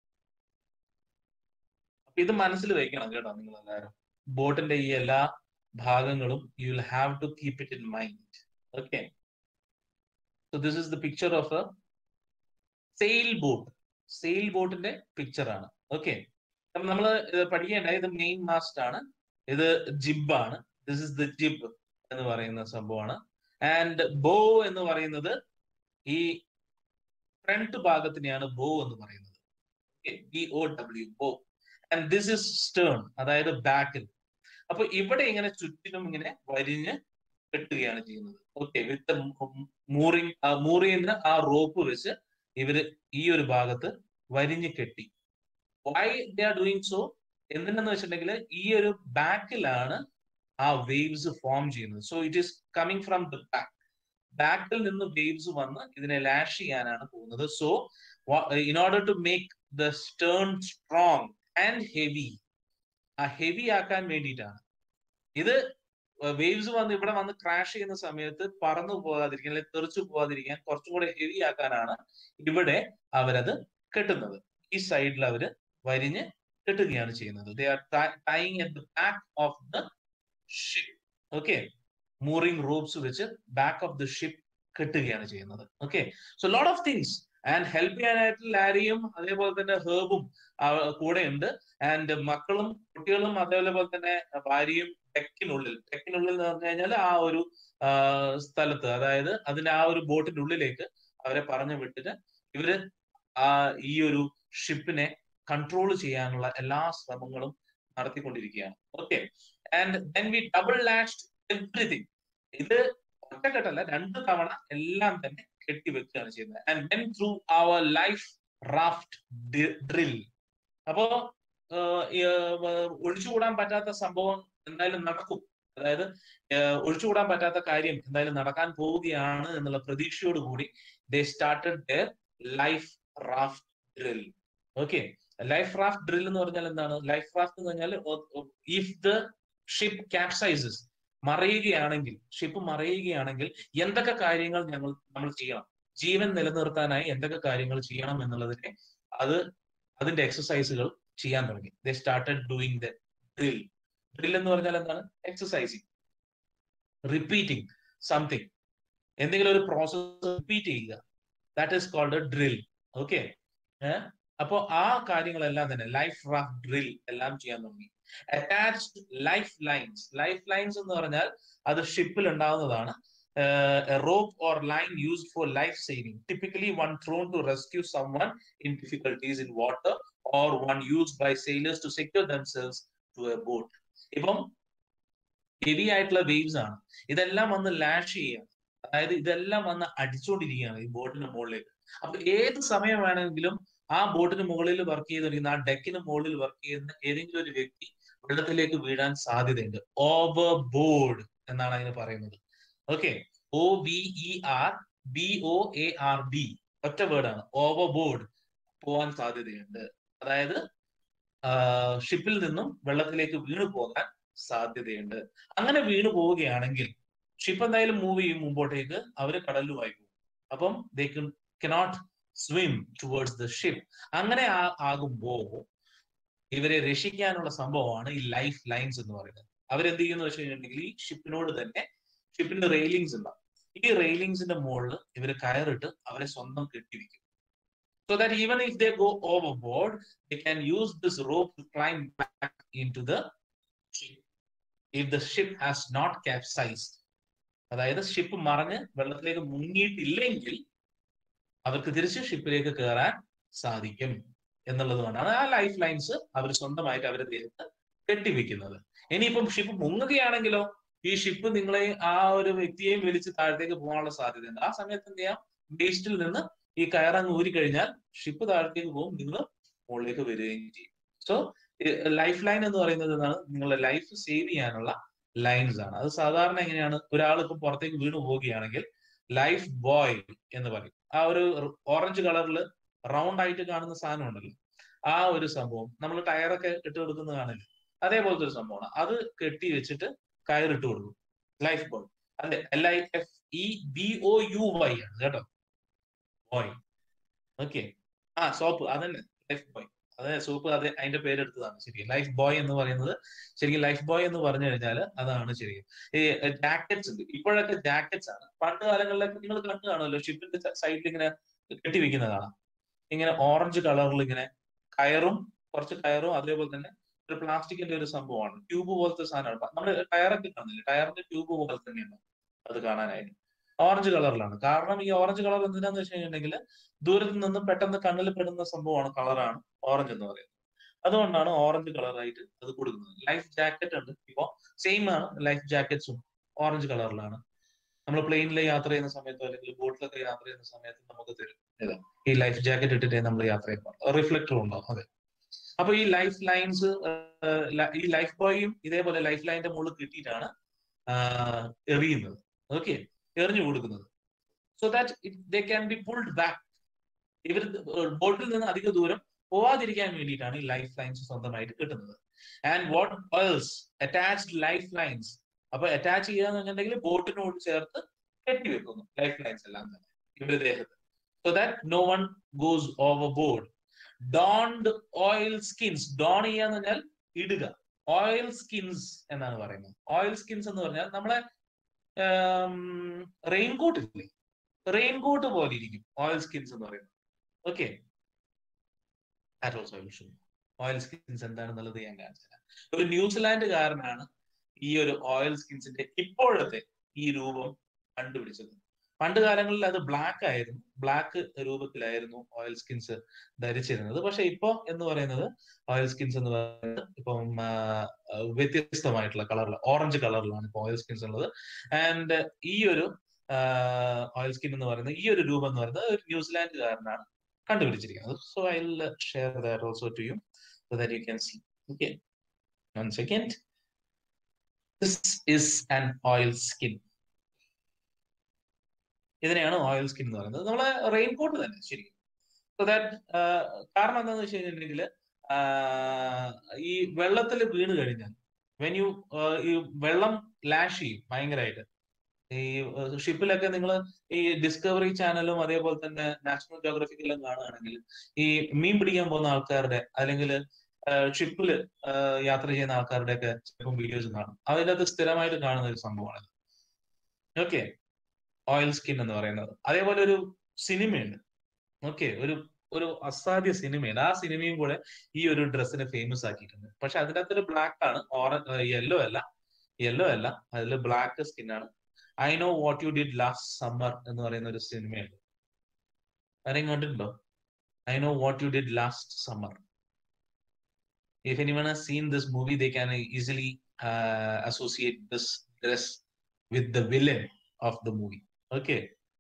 ഇത് മനസ്സിൽ വെക്കണം കേട്ടോ നിങ്ങൾ എല്ലാവരും ബോട്ടിന്റെ ഈ എല്ലാ ഭാഗങ്ങളും you will have to keep it in mind okay so this is the picture of a sail boat sail ബോട്ടിന്റെ പിക്ചർ ആണ് ഓക്കെ അപ്പൊ നമ്മൾ പഠിക്കേണ്ട ഇത് മെയിൻ മാസ്റ്റ് ആണ് ഇത് ജിബ് ആണ് ദിസ് ഇസ് ദ ജിബ് എന്ന് പറയുന്ന സംഭവമാണ് ആൻഡ് ബോ എന്ന് പറയുന്നത് ഈ ഫ്രണ്ട് ഭാഗത്തിനെയാണ് ബോ എന്ന് പറയുന്നത് B O W bow and this is stern അതായത് ബാക്കിൽ അപ്പൊ ഇവിടെ ഇങ്ങനെ ചുറ്റിനും ഇങ്ങനെ വരിഞ്ഞ് കെട്ടുകയാണ് ചെയ്യുന്നത് ഓക്കെ വിത്ത് മൂറിങ് മൂറിന്ന് ആ റോപ്പ് വെച്ച് ഇവര് ഈ ഒരു ഭാഗത്ത് വരിഞ്ഞ് കെട്ടി why they are doing so എന്തിനെന്ന് വെച്ചിട്ടുണ്ടെങ്കിൽ ഈ ഒരു ബാക്കിലാണ് ആ വേവ്സ് ഫോം ചെയ്യുന്നത് so it is coming from the back ബാക്കിൽ നിന്ന് വേവ്സ് വന്ന് ഇതിനെ ലാഷ് ചെയ്യാനാണ് പോകുന്നത് so in order to make the stern strong and heavy ആ ഹെവി ആക്കാൻ വേണ്ടിയിട്ടാണ് ഇത് വേവ്സ് വന്ന് ഇവിടെ വന്ന് ക്രാഷ് ചെയ്യുന്ന സമയത്ത് പറന്നു പോകാതിരിക്കാൻ അല്ലെങ്കിൽ തെറിച്ചു പോകാതിരിക്കാൻ കുറച്ചും കൂടെ ഹെവി ആക്കാനാണ് ഇവിടെ അവരത് കെട്ടുന്നത് ഈ സൈഡിൽ അവര് വരിഞ്ഞ് കെട്ടുകയാണ് ചെയ്യുന്നത് they are tying at the back of the ship okay mooring ropes വെച്ച് ബാക്ക് ഓഫ് ദ ഷിപ്പ് കെട്ടുകയാണ് ചെയ്യുന്നത് okay so lot of things and help ചെയ്യാനായിട്ട് ലാരിയും അതേപോലെ തന്നെ ഹേബും കൂടെ ഉണ്ട് ആൻഡ് മക്കളും കുട്ടികളും അതേപോലെ തന്നെ ഭാര്യയും ടെക്കിനുള്ളിൽ ടെക്കിനുള്ളിൽ എന്ന് പറഞ്ഞു കഴിഞ്ഞാൽ ആ ഒരു സ്ഥലത്ത് അതായത് അതിന്റെ ആ ഒരു ബോട്ടിന്റെ ഉള്ളിലേക്ക് അവരെ പറഞ്ഞു വിട്ടിട്ട് ഇവര് ആ ഈ ഒരു ഷിപ്പിനെ കൺട്രോൾ ചെയ്യാനുള്ള എല്ലാ ശ്രമങ്ങളും നടത്തിക്കൊണ്ടിരിക്കുകയാണ് okay and then we double lashed everything ഇത് ഒറ്റക്കെട്ടല്ല രണ്ട് തവണ എല്ലാം തന്നെ കെട്ടിവെക്കുകയാണ് ചെയ്യുന്നത് ആൻഡ് ദെൻ ത്രൂ അവർ ലൈഫ് റാഫ്റ്റ് ഡ്രിൽ അപ്പോ ഒഴിച്ചുകൂടാൻ പറ്റാത്ത സംഭവം എന്തായാലും നടക്കും അതായത് ഒഴിച്ചുകൂടാൻ പറ്റാത്ത കാര്യം എന്തായാലും നടക്കാൻ പോവുകയാണ് എന്നുള്ള പ്രതീക്ഷയോടുകൂടി they started their life raft drill okay life raft drill എന്ന് പറഞ്ഞാൽ എന്താണ് ലൈഫ് റാഫ്റ്റ് എന്ന് പറഞ്ഞാൽ ഇഫ് ദ ഷിപ്പ് ക്യാപ്സൈസസ് മറയുകയാണെങ്കിൽ ഷിപ്പ് മറയുകയാണെങ്കിൽ എന്തൊക്കെ കാര്യങ്ങൾ ഞങ്ങൾ നമ്മൾ ചെയ്യണം ജീവൻ നിലനിർത്താനായി എന്തൊക്കെ കാര്യങ്ങൾ ചെയ്യണം എന്നുള്ളതിനെ അത് അതിന്റെ എക്സസൈസുകൾ ചെയ്യാൻ തുടങ്ങി they started doing the drill drill എന്ന് പറഞ്ഞാൽ എന്താണ് എക്സസൈസിങ് റിപ്പീറ്റിംഗ് സംതിങ് എന്തെങ്കിലും ഒരു പ്രോസസ് റിപ്പീറ്റ് ചെയ്യുക that is called drill okay അപ്പോ ആ കാര്യങ്ങളെല്ലാം തന്നെ ലൈഫ് റാഫ്റ്റ് ഡ്രിൽ എല്ലാം ചെയ്യാൻ തുടങ്ങി attached life lines life lines എന്ന് പറഞ്ഞാൽ അത് ഷിപ്പിൽ ഉണ്ടാവുന്നതാണ് rope or line used for life saving typically one thrown to rescue someone in difficulties in water or one used by sailors to secure themselves to a boat ഇപ്പം heavy ആയിട്ടുള്ള waves ആണ് ഇതെല്ലാം വന്ന് lash ചെയ്യുകയാണ് അതായത് ഇതെല്ലാം വന്ന് അടിച്ചുകൊണ്ടിരിക്കുകയാണ് ഈ ബോട്ടിന്റെ മുകളിലേക്ക് അപ്പൊ ഏത് സമയം വേണമെങ്കിലും ആ ബോട്ടിന് മുകളിൽ വർക്ക് ചെയ്തിരിക്കുന്ന ആ ഡെക്കിന് മുകളിൽ വർക്ക് ചെയ്യുന്ന ഏതെങ്കിലും ഒരു വ്യക്തി വെള്ളത്തിലേക്ക് വീഴാൻ സാധ്യതയുണ്ട് ഓവർ ബോർഡ് എന്നാണ് അതിന് പറയുന്നത് okay O B E R B O A R D ഒറ്റ വേർഡാണ് ഓവർ ബോർഡ് പോവാൻ സാധ്യതയുണ്ട് അതായത് ഷിപ്പിൽ നിന്നും വെള്ളത്തിലേക്ക് വീണു പോകാൻ സാധ്യതയുണ്ട് അങ്ങനെ വീണു പോവുകയാണെങ്കിൽ ഷിപ്പ് എന്തായാലും മൂവ് ചെയ്യും മുമ്പോട്ടേക്ക് അവര് കടലുമായി പോകും അപ്പം they cannot swim towards the ship അങ്ങനെ ആകുമ്പോ ഇവരെ രക്ഷിക്കാനുള്ള സംഭവമാണ് ഈ ലൈഫ് ലൈൻസ് എന്ന് പറയുന്നത് അവരെന്ത് ചെയ്യുന്ന വെച്ച് കഴിഞ്ഞിട്ടുണ്ടെങ്കിൽ ഈ ഷിപ്പിനോട് തന്നെ ഷിപ്പിന്റെ റെയിലിങ്സ് ഉണ്ടാവും ഈ റെയിലിങ്സിന്റെ മുകളിൽ ഇവർ കയറിട്ട് അവരെ സ്വന്തം കെട്ടിവെക്കും so that even if they go overboard, they can use this rope to climb back into the ship. If the ship has not capsized, അതായത് ഷിപ്പ് മറിഞ്ഞ് വെള്ളത്തിലേക്ക് മുങ്ങിയിട്ടില്ലെങ്കിൽ അവർക്ക് തിരിച്ച് ഷിപ്പിലേക്ക് കയറാൻ സാധിക്കും എന്നുള്ളത് കൊണ്ടാണ് ആ ലൈഫ് ലൈൻസ് അവർ സ്വന്തമായിട്ട് അവരുടെ ദേഹത്ത് കെട്ടിവെക്കുന്നത് ഇനിയിപ്പം ഷിപ്പ് മുങ്ങുകയാണെങ്കിലോ ഈ ഷിപ്പ് നിങ്ങളെ ആ ഒരു വ്യക്തിയെയും വലിച്ച് താഴത്തേക്ക് പോകാനുള്ള സാധ്യതയുണ്ട് ആ സമയത്ത് എന്ത് ചെയ്യാം വേസ്റ്റിൽ നിന്ന് ഈ കയറങ്ങ് ഊരി കഴിഞ്ഞാൽ ഷിപ്പ് താഴത്തേക്ക് പോകും നിങ്ങൾ മുകളിലേക്ക് വരികയും ചെയ്യും സോ ലൈഫ് ലൈൻ എന്ന് പറയുന്നത് എന്താണ് നിങ്ങളുടെ ലൈഫ് സേവ് ചെയ്യാനുള്ള ലൈൻസ് ആണ് അത് സാധാരണ എങ്ങനെയാണ് ഒരാൾ ഇപ്പം പുറത്തേക്ക് വീണു പോവുകയാണെങ്കിൽ ലൈഫ് ബോയ് എന്ന് പറയും ആ ഒരു ഓറഞ്ച് കളറിൽ റൗണ്ട് ആയിട്ട് കാണുന്ന സാധനം ഉണ്ടല്ലോ ആ ഒരു സംഭവം നമ്മൾ ടയറൊക്കെ ഇട്ട് കൊടുക്കുന്ന കാണില്ല അതേപോലത്തെ ഒരു സംഭവമാണ് അത് കെട്ടി വെച്ചിട്ട് കയറിട്ട് കൊടുക്കും ലൈഫ് ബോയ് അതെ L I F E B O U Y ആണ് കേട്ടോ ബോയ് ഓക്കെ ആ സോപ്പ് അതന്നെ ലൈഫ് ബോയ് അതെ സോപ്പ് അത് അതിന്റെ പേരെടുത്തതാണ് ശരി ലൈഫ് ബോയ് എന്ന് പറയുന്നത് ശരിക്കും ലൈഫ് ബോയ് എന്ന് പറഞ്ഞു കഴിഞ്ഞാൽ അതാണ് ശരിക്കും ഈ ജാക്കറ്റ്സ് ഉണ്ട് ഇപ്പോഴൊക്കെ ജാക്കറ്റ്സ് ആണ് പണ്ട് കാലങ്ങളിലൊക്കെ നിങ്ങൾ കണ്ടു കാണുമല്ലോ ഷിപ്പിന്റെ സൈഡിൽ ഇങ്ങനെ കെട്ടിവെക്കുന്ന കാണാം ഇങ്ങനെ ഓറഞ്ച് കളറിൽ ഇങ്ങനെ കയറും കുറച്ച് കയറും അതേപോലെ തന്നെ ഒരു പ്ലാസ്റ്റിക്കിന്റെ ഒരു സംഭവമാണ് ട്യൂബ് പോലത്തെ സാധനമാണ് നമ്മൾ ടയറൊക്കെ കാണുന്നില്ല ടയറിന്റെ ട്യൂബ് പോലെ തന്നെയാണ് അത് കാണാനായിട്ട് ഓറഞ്ച് കളറിലാണ് കാരണം ഈ ഓറഞ്ച് കളർ എന്തിനാന്ന് വെച്ച് കഴിഞ്ഞിട്ടുണ്ടെങ്കിൽ ദൂരത്ത് നിന്ന് പെട്ടെന്ന് കണ്ണിൽ പെടുന്ന സംഭവമാണ് കളറാണ് ഓറഞ്ച് എന്ന് പറയുന്നത് അതുകൊണ്ടാണ് ഓറഞ്ച് കളറായിട്ട് അത് കൊടുക്കുന്നത് ലൈഫ് ജാക്കറ്റ് ഉണ്ട് ഇപ്പോ സെയിം ആണ് ലൈഫ് ജാക്കറ്റ്സും ഓറഞ്ച് കളറിലാണ് നമ്മൾ പ്ലെയിനിൽ യാത്ര ചെയ്യുന്ന സമയത്തോ അല്ലെങ്കിൽ ബോട്ടിലൊക്കെ യാത്ര ചെയ്യുന്ന സമയത്ത് നമുക്ക് തരും ഏതാ ഈ ലൈഫ് ജാക്കറ്റ് ഇട്ടിട്ടേ നമ്മൾ യാത്ര ചെയ്യുമ്പോൾ റിഫ്ലക്ടർ ഉണ്ടാവും അതെ അപ്പൊ ഈ ലൈഫ് ലൈൻസ് ഈ ലൈഫ് ബോയും ഇതേപോലെ ലൈഫ് ലൈനിന്റെ മുകളിൽ കിട്ടിയിട്ടാണ് എറിയുന്നത് ഓക്കെ എറിഞ്ഞു കൊടുക്കുന്നത് so that they can be pulled back ഇവർ ബോട്ടിൽ നിന്ന് അധിക ദൂരം പോവാതിരിക്കാൻ വേണ്ടിയിട്ടാണ് ഈ ലൈഫ് ലൈൻസ് സ്വന്തമായിട്ട് കിട്ടുന്നത് and what else attached life lines അപ്പൊ അറ്റാച്ച് ചെയ്യാന്ന് വെച്ചിട്ടുണ്ടെങ്കിൽ ബോട്ടിനോട് ചേർത്ത് കെട്ടിവെക്കുന്നു ലൈഫ് ലൈൻസ് എല്ലാം തന്നെ ഇവരുടെ ദേഹത്ത് so that no one goes overboard don't oil skins don ചെയ്യാന്ന് പറഞ്ഞാൽ ഇടുക ഓയിൽ സ്കിൻസ് എന്നാണ് പറയുന്നത് ഓയിൽ സ്കിൻസ് എന്ന് പറഞ്ഞാൽ നമ്മളെ റെയിൻകോട്ട് ഇല്ലേ റെയിൻകോട്ട് പോലെ ഇരിക്കും ഓയിൽ സ്കിൻസ് എന്ന് പറയുന്നത് ഓക്കെ ഓയിൽ സ്കിൻസ് എന്താണെന്നുള്ളത് ഞാൻ കാണിച്ചുതരാം ഒരു ന്യൂസിലാൻഡുകാരനാണ് ഈ ഒരു ഓയിൽ സ്കിൻസിന്റെ ഇപ്പോഴത്തെ ഈ രൂപം കണ്ടുപിടിച്ചത് പണ്ട് കാലങ്ങളിൽ അത് ബ്ലാക്ക് ആയിരുന്നു ബ്ലാക്ക് രൂപത്തിലായിരുന്നു ഓയിൽ സ്കിൻസ് ധരിച്ചിരുന്നത് പക്ഷെ ഇപ്പൊ എന്ന് പറയുന്നത് ഓയിൽ സ്കിൻസ് എന്ന് പറയുന്നത് ഇപ്പം വ്യത്യസ്തമായിട്ടുള്ള കളറിൽ ഓറഞ്ച് കളറിലാണ് ഇപ്പൊ ഓയിൽ സ്കിൻസ് ഉള്ളത് ആൻഡ് ഈ ഒരു ഓയിൽ സ്കിൻ എന്ന് പറയുന്നത് ഈ ഒരു രൂപം എന്ന് പറയുന്നത് ഒരു ന്യൂസിലാൻഡുകാരനാണ് കണ്ടുപിടിച്ചിരിക്കുന്നത് so I share that also to you so that you can see okay one second this is an oil skin ഇതിനെയാണ് ഓയിൽ സ്കിൻ എന്ന് പറയുന്നത് നമ്മളെ റെയിൻകോട്ട് തന്നെ ശരിക്കും സോ ദാറ്റ് കാരണം എന്താണെന്ന് വെച്ച് കഴിഞ്ഞിട്ടുണ്ടെങ്കിൽ ഈ വെള്ളത്തിൽ വീണ് കഴിഞ്ഞാൽ വെൻ യു ഈ വെള്ളം ലാഷ് ചെയ്യും ഭയങ്കരമായിട്ട് ഈ ഷിപ്പിലൊക്കെ നിങ്ങൾ ഈ ഡിസ്കവറി ചാനലും അതേപോലെ തന്നെ നാഷണൽ ജോഗ്രഫിക്കെല്ലാം കാണുകയാണെങ്കിൽ ഈ മീൻ പിടിക്കാൻ പോകുന്ന ആൾക്കാരുടെ അല്ലെങ്കിൽ ഷിപ്പിൽ യാത്ര ചെയ്യുന്ന ആൾക്കാരുടെ ഒക്കെ ചിലപ്പം വീഡിയോസ് കാണും അതിനകത്ത് സ്ഥിരമായിട്ട് കാണുന്ന ഒരു സംഭവമാണ് ഓക്കെ ഓയിൽ സ്കിൻ എന്ന് പറയുന്നത് അതേപോലെ ഒരു സിനിമയുണ്ട് ഓക്കെ ഒരു ഒരു അസാധ്യ സിനിമയുണ്ട് ആ സിനിമയും കൂടെ ഈ ഒരു ഡ്രസ്സിനെ ഫേമസ് ആക്കിയിട്ടുണ്ട് പക്ഷെ അതിനകത്തൊരു ബ്ലാക്ക് ആണ് ഓറഞ്ച് യെല്ലോ അല്ല യെല്ലോ അല്ല അതിൽ ബ്ലാക്ക് സ്കിൻ ആണ് I know what you did last summer എന്ന് പറയുന്ന ഒരു സിനിമയുണ്ട് ആരെയും കണ്ടിട്ടുണ്ടോ I know what you did last summer if anyone has seen this movie, they can easily uh, associate this dress with the villain of the movie. Okay.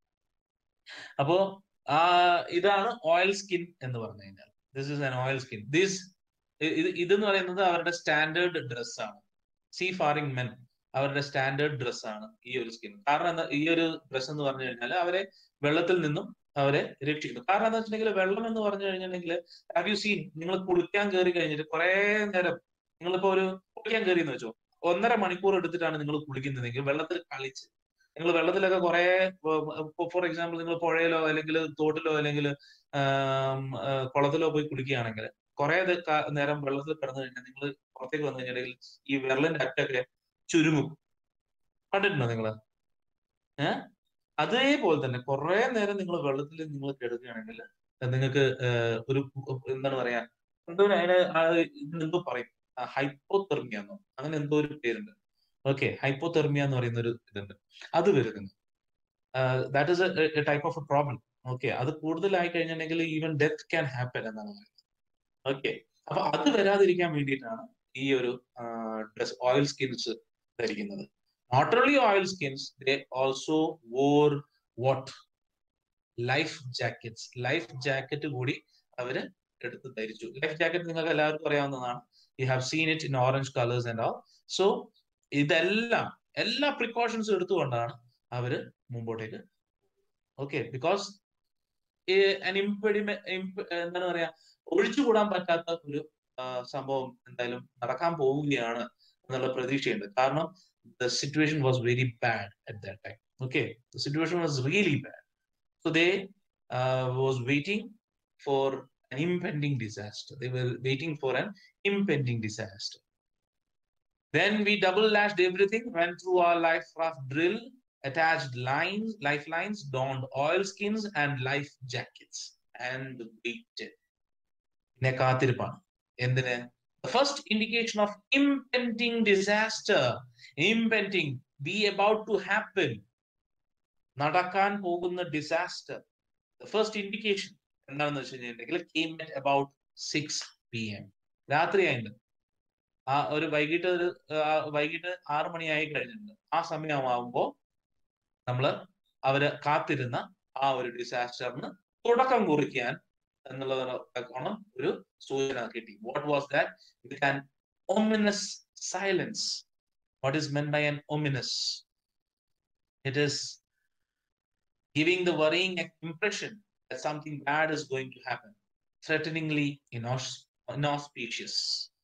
അപ്പോ ഇതാണ് oil skin എന്ന് പറഞ്ഞു കഴിഞ്ഞാൽ this is an oil skin this ഇത് ഇതെന്ന് പറയുന്നത് അവരുടെ standard dress ആണ് സീ ഫാറിംഗ് മെൻ അവരുടെ സ്റ്റാൻഡേർഡ് ഡ്രസ് ആണ് ഈ ഒരു സ്കിൻ കാരണം എന്താ ഈ ഒരു ഡ്രസ് എന്ന് പറഞ്ഞു കഴിഞ്ഞാൽ അവരെ വെള്ളത്തിൽ നിന്നും അവരെ രക്ഷിക്കുന്നു കാരണം എന്താ വെച്ചിട്ടുണ്ടെങ്കിൽ വെള്ളം എന്ന് പറഞ്ഞു കഴിഞ്ഞിട്ടുണ്ടെങ്കിൽ ഹാവ് യു സീൻ നിങ്ങൾ കുളിക്കാൻ കയറി കഴിഞ്ഞിട്ട് കുറെ നേരം നിങ്ങളിപ്പോ ഒരു കുളിക്കാൻ കയറി എന്ന് വെച്ചോ ഒന്നര മണിക്കൂർ എടുത്തിട്ടാണ് നിങ്ങൾ കുളിക്കുന്നതെങ്കിൽ വെള്ളത്തിൽ കളിച്ച് നിങ്ങൾ വെള്ളത്തിലൊക്കെ കുറെ ഫോർ എക്സാമ്പിൾ നിങ്ങൾ പുഴയിലോ അല്ലെങ്കിൽ തോട്ടിലോ അല്ലെങ്കിൽ കുളത്തിലോ പോയി കുളിക്കുകയാണെങ്കിൽ കുറെ നേരം വെള്ളത്തിൽ കിടന്നു കഴിഞ്ഞാൽ നിങ്ങൾ പുറത്തേക്ക് വന്നു കഴിഞ്ഞിട്ടുണ്ടെങ്കിൽ ഈ വെള്ളന്റെ അറ്റൊക്കെ ചുരുങ്ങും കണ്ടിട്ടുണ്ടോ നിങ്ങള് ഏഹ് അതേപോലെ തന്നെ കുറെ നേരം നിങ്ങൾ വെള്ളത്തിൽ നിങ്ങൾ കിടക്കുകയാണെങ്കിൽ നിങ്ങൾക്ക് ഒരു എന്താണ് പറയാ എന്തോ അതിന് എന്തോ പറയും ഹൈപ്പോതെർമിയ എന്നോ അങ്ങനെ എന്തോ ഒരു പേരുണ്ട് ഓക്കെ ഹൈപ്പോതെർമിയ എന്ന് പറയുന്ന ഒരു ഇതുണ്ട് അത് വരുന്നത് that is a type of a problem okay അത് കൂടുതലായി കഴിഞ്ഞിട്ടുണ്ടെങ്കിൽ ഈവൻ ഡെത്ത് ക്യാൻ ഹാപ്പൻ എന്നാണ് പറയുന്നത് ഓക്കെ അപ്പൊ അത് വരാതിരിക്കാൻ വേണ്ടിയിട്ടാണ് ഈ ഒരു ഡ്രസ് ഓയിൽ സ്കിൻസ് ധരിക്കുന്നത് not only oil skins they also wore what life jackets life jacket കൂടി അവര് എടുത്ത് ധരിച്ചു ലൈഫ് ജാക്കറ്റ് നിങ്ങൾക്ക് എല്ലാവർക്കും അറിയാവുന്നതാണ് you have seen it in orange colours and all so ഇതെല്ലാം എല്ലാ പ്രിക്കോഷൻസും എടുത്തുകൊണ്ടാണ് അവര് മുമ്പോട്ടേക്ക് ഓക്കെ ബിക്കോസ് എന്താണ് പറയാ ഒഴിച്ചുകൂടാൻ പറ്റാത്ത ഒരു സംഭവം എന്തായാലും നടക്കാൻ പോവുകയാണ് എന്നുള്ള പ്രതീക്ഷയുണ്ട് കാരണം the situation was very bad at that time. Okay, the situation was really bad. So they uh, was waiting for an impending disaster. They were waiting for an impending disaster. Then we double lashed everything, went through our life raft drill, attached lines, lifelines, donned oil skins and life jackets, and waited. കാത്തിരിപ്പാണ് എന്തിന് The first indication of impending disaster, impending, be about to happen. നടക്കാൻ പോകുന്ന disaster the first indication എന്താണെന്ന് വെച്ച് കഴിഞ്ഞിട്ടുണ്ടെങ്കിൽ came at about six P M രാത്രിയായിട്ട് ആ ഒരു വൈകിട്ട് ഒരു വൈകിട്ട് ആറു മണിയായി കഴിഞ്ഞിട്ടുണ്ട് ആ സമയമാകുമ്പോൾ നമ്മള് അവര് കാത്തിരുന്ന ആ ഒരു ഡിസാസ്റ്ററിന് തുടക്കം കുറിക്കാൻ എന്നുള്ളതാണ് ഒരു സൂചന കിട്ടി what was that with an ominous silence what is meant by an ominous it is giving the worrying impression that something bad is going to happen threateningly inauspicious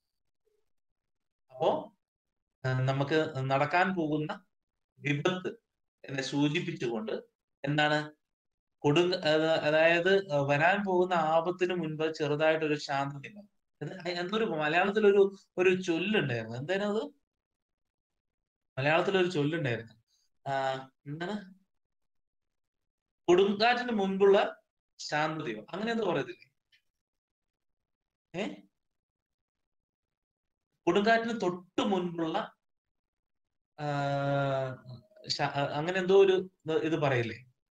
അപ്പോ നമുക്ക് നടക്കാൻ പോകുന്ന വിപത്ത് എന്നെ സൂചിപ്പിച്ചുകൊണ്ട് എന്താണ് കൊടു അതായത് വരാൻ പോകുന്ന ആപത്തിന് മുൻപ് ചെറുതായിട്ടൊരു ശാന്തത എന്തൊരു മലയാളത്തിൽ ഒരു ഒരു ചൊല്ലുണ്ടായിരുന്നു എന്തായിരുന്നു അത് മലയാളത്തിൽ ഒരു ചൊല്ലുണ്ടായിരുന്നു എന്താണ് കൊടുങ്കാറ്റിന് മുൻപുള്ള ശാന്തതയോ അങ്ങനെ എന്താ പറയത്തില്ലേ ഏ കൊടുങ്കാറ്റിന് തൊട്ട് മുൻപുള്ള അങ്ങനെ എന്തോ ഒരു ഇത് പറയില്ലേ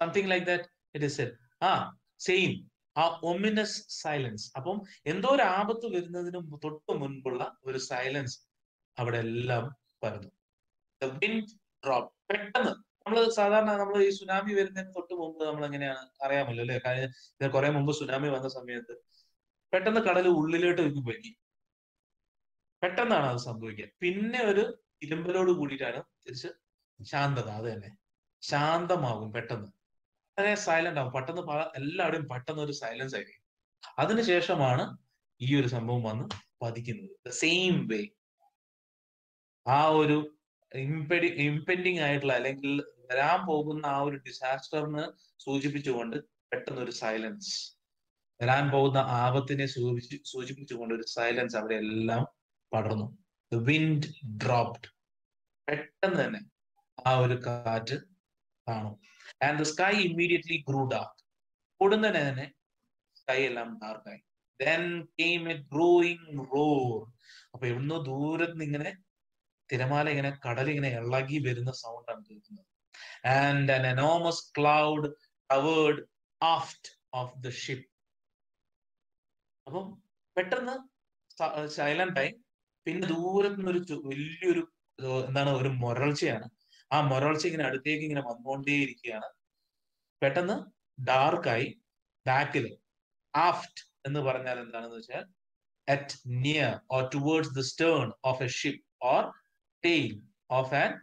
something like that it is said ആ സെയിം ആ ഒമിനസ് സൈലൻസ് അപ്പം എന്തോ ഒരു ആപത്ത് വരുന്നതിന് തൊട്ട് മുൻപുള്ള ഒരു സൈലൻസ് അവിടെ എല്ലാം പരന്നു വിൻഡ് ഡ്രോപ്പ് പെട്ടെന്ന് നമ്മൾ സാധാരണ നമ്മൾ ഈ സുനാമി വരുന്നതിന് തൊട്ട് മുമ്പ് നമ്മൾ എങ്ങനെയാണ് അറിയാമല്ലോ അല്ലെ കഴിഞ്ഞ കുറെ മുമ്പ് സുനാമി വന്ന സമയത്ത് പെട്ടെന്ന് കടൽ ഉള്ളിലോട്ട് വെക്കും വലി പെട്ടെന്നാണ് അത് സംഭവിക്കുക പിന്നെ ഒരു ഇരുമ്പലോട് കൂടിയിട്ടാണ് തിരിച്ച് ശാന്തത അത് തന്നെ ശാന്തമാകും പെട്ടെന്ന് വളരെ സൈലന്റ് ആവും പെട്ടെന്ന് എല്ലാവരുടെയും പെട്ടെന്ന് ഒരു സൈലൻസ് ആയിരിക്കും അതിനുശേഷമാണ് ഈ ഒരു സംഭവം വന്ന് പതിക്കുന്നത് ദ സെയിം വേ ആ ഒരു ഇംപെഡി ഇംപെൻഡിങ് ആയിട്ടുള്ള അല്ലെങ്കിൽ വരാൻ പോകുന്ന ആ ഒരു ഡിസാസ്റ്ററിന് സൂചിപ്പിച്ചുകൊണ്ട് പെട്ടെന്ന് ഒരു സൈലൻസ് വരാൻ പോകുന്ന ആപത്തിനെ സൂചിപ്പിച്ച് സൂചിപ്പിച്ചുകൊണ്ട് ഒരു സൈലൻസ് അവിടെ എല്ലാം പടർന്നു വിൻഡ് ഡ്രോപ്ഡ് പെട്ടെന്ന് തന്നെ ആ ഒരു കാറ്റ് കാണും and the sky immediately grew dark ഉടൻ തന്നെ തന്നെ സ്കൈ എല്ലാം ഡാർക്കായി then came a growing roar അപ്പൊ എവിടുന്നോ ദൂരത്ത് നിന്ന് ഇങ്ങനെ തിരമാല ഇങ്ങനെ കടൽ ഇങ്ങനെ ഇളകി വരുന്ന സൗണ്ടാണ് കേൾക്കുന്നത് and an enormous cloud covered aft of the ship അപ്പം പെട്ടെന്ന് സൈലന്റ് ആയി പിന്നെ ദൂരത്ത് നിന്നൊരു വലിയൊരു എന്താണ് ഒരു മൊരൾച്ചയാണ് ആ മൊരൾച്ച ഇങ്ങനെ അടുത്തേക്ക് ഇങ്ങനെ വന്നുകൊണ്ടേയിരിക്കുകയാണ് പെട്ടെന്ന് ഡാർക്കായി ബാക്കിൽ ആഫ്റ്റ് എന്ന് പറഞ്ഞാൽ എന്താണെന്ന് വെച്ചാൽ at near or towards the stern of a ship or tail of an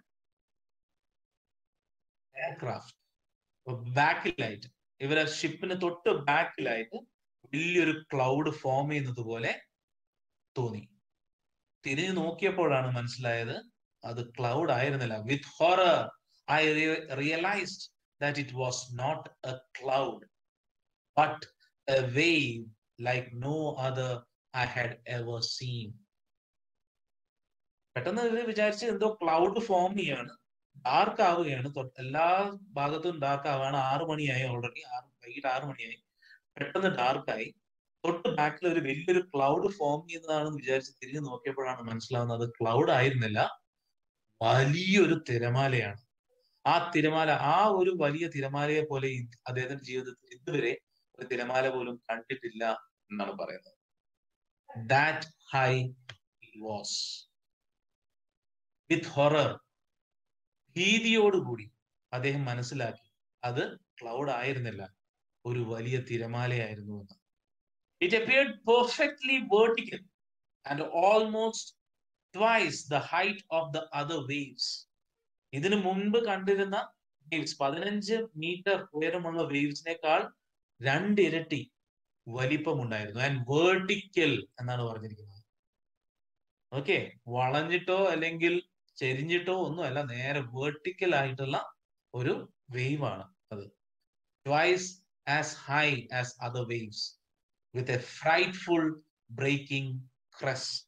aircraft ബാക്കിലായിട്ട് ഇവരെ ഷിപ്പിന് തൊട്ട് ബാക്കിലായിട്ട് വലിയൊരു ക്ലൗഡ് ഫോം ചെയ്യുന്നത് പോലെ തോന്നി തിരിഞ്ഞു നോക്കിയപ്പോഴാണ് മനസ്സിലായത് അത് ക്ലൗഡ് ആയിരുന്നില്ല with horror I realised that it was not a cloud but a wave like no other I had ever seen പെട്ടെന്ന് ഇവര് വിചാരിച്ച് എന്തോ ക്ലൗഡ് ഫോം ചെയ്യാണ് ഡാർക്ക് ആവുകയാണ് എല്ലാ ഭാഗത്തും ഡാർക്ക് ആവുകയാണ് ആറു മണിയായി ഓൾറെഡി ആറ് വൈകിട്ട് ആറു മണിയായി പെട്ടെന്ന് ഡാർക്കായി തൊട്ട് ബാക്കിൽ ഒരു വലിയൊരു ക്ലൗഡ് ഫോം ചെയ്യുന്നതാണെന്ന് വിചാരിച്ച് തിരിഞ്ഞു നോക്കിയപ്പോഴാണ് മനസ്സിലാവുന്നത് ക്ലൗഡ് ആയിരുന്നില്ല വലിയൊരു തിരമാലയാണ് ആ തിരമാല ആ ഒരു വലിയ തിരമാലയെ പോലെ അദ്ദേഹത്തിന്റെ ജീവിതത്തിൽ ഇതുവരെ ഒരു തിരമാല പോലും കണ്ടിട്ടില്ല എന്നാണ് പറയുന്നത് that high was with horror ഭീതിയോടുകൂടി അദ്ദേഹം മനസ്സിലാക്കി അത് ക്ലൗഡ് ആയിരുന്നില്ല ഒരു വലിയ തിരമാലയായിരുന്നു എന്ന് it appeared perfectly vertical and almost twice the height of the other waves ഇതിനു മുൻപ് കണ്ടിരുന്ന വേവ്സ് പതിനഞ്ച് മീറ്റർ ഉയരമുള്ള വേവ്സിനേക്കാൾ രണ്ടിരട്ടി വലിപ്പമുണ്ടായിരുന്നു ആൻഡ് വേർട്ടിക്കൽ എന്നാണ് പറഞ്ഞിരിക്കുന്നത് ഓക്കെ വളഞ്ഞിട്ടോ അല്ലെങ്കിൽ ചെരിഞ്ഞിട്ടോ ഒന്നുമല്ല നേരെ വേർട്ടിക്കൽ ആയിട്ടുള്ള ഒരു വേവ് ആണ് അത് twice as high as other waves with a frightful breaking crest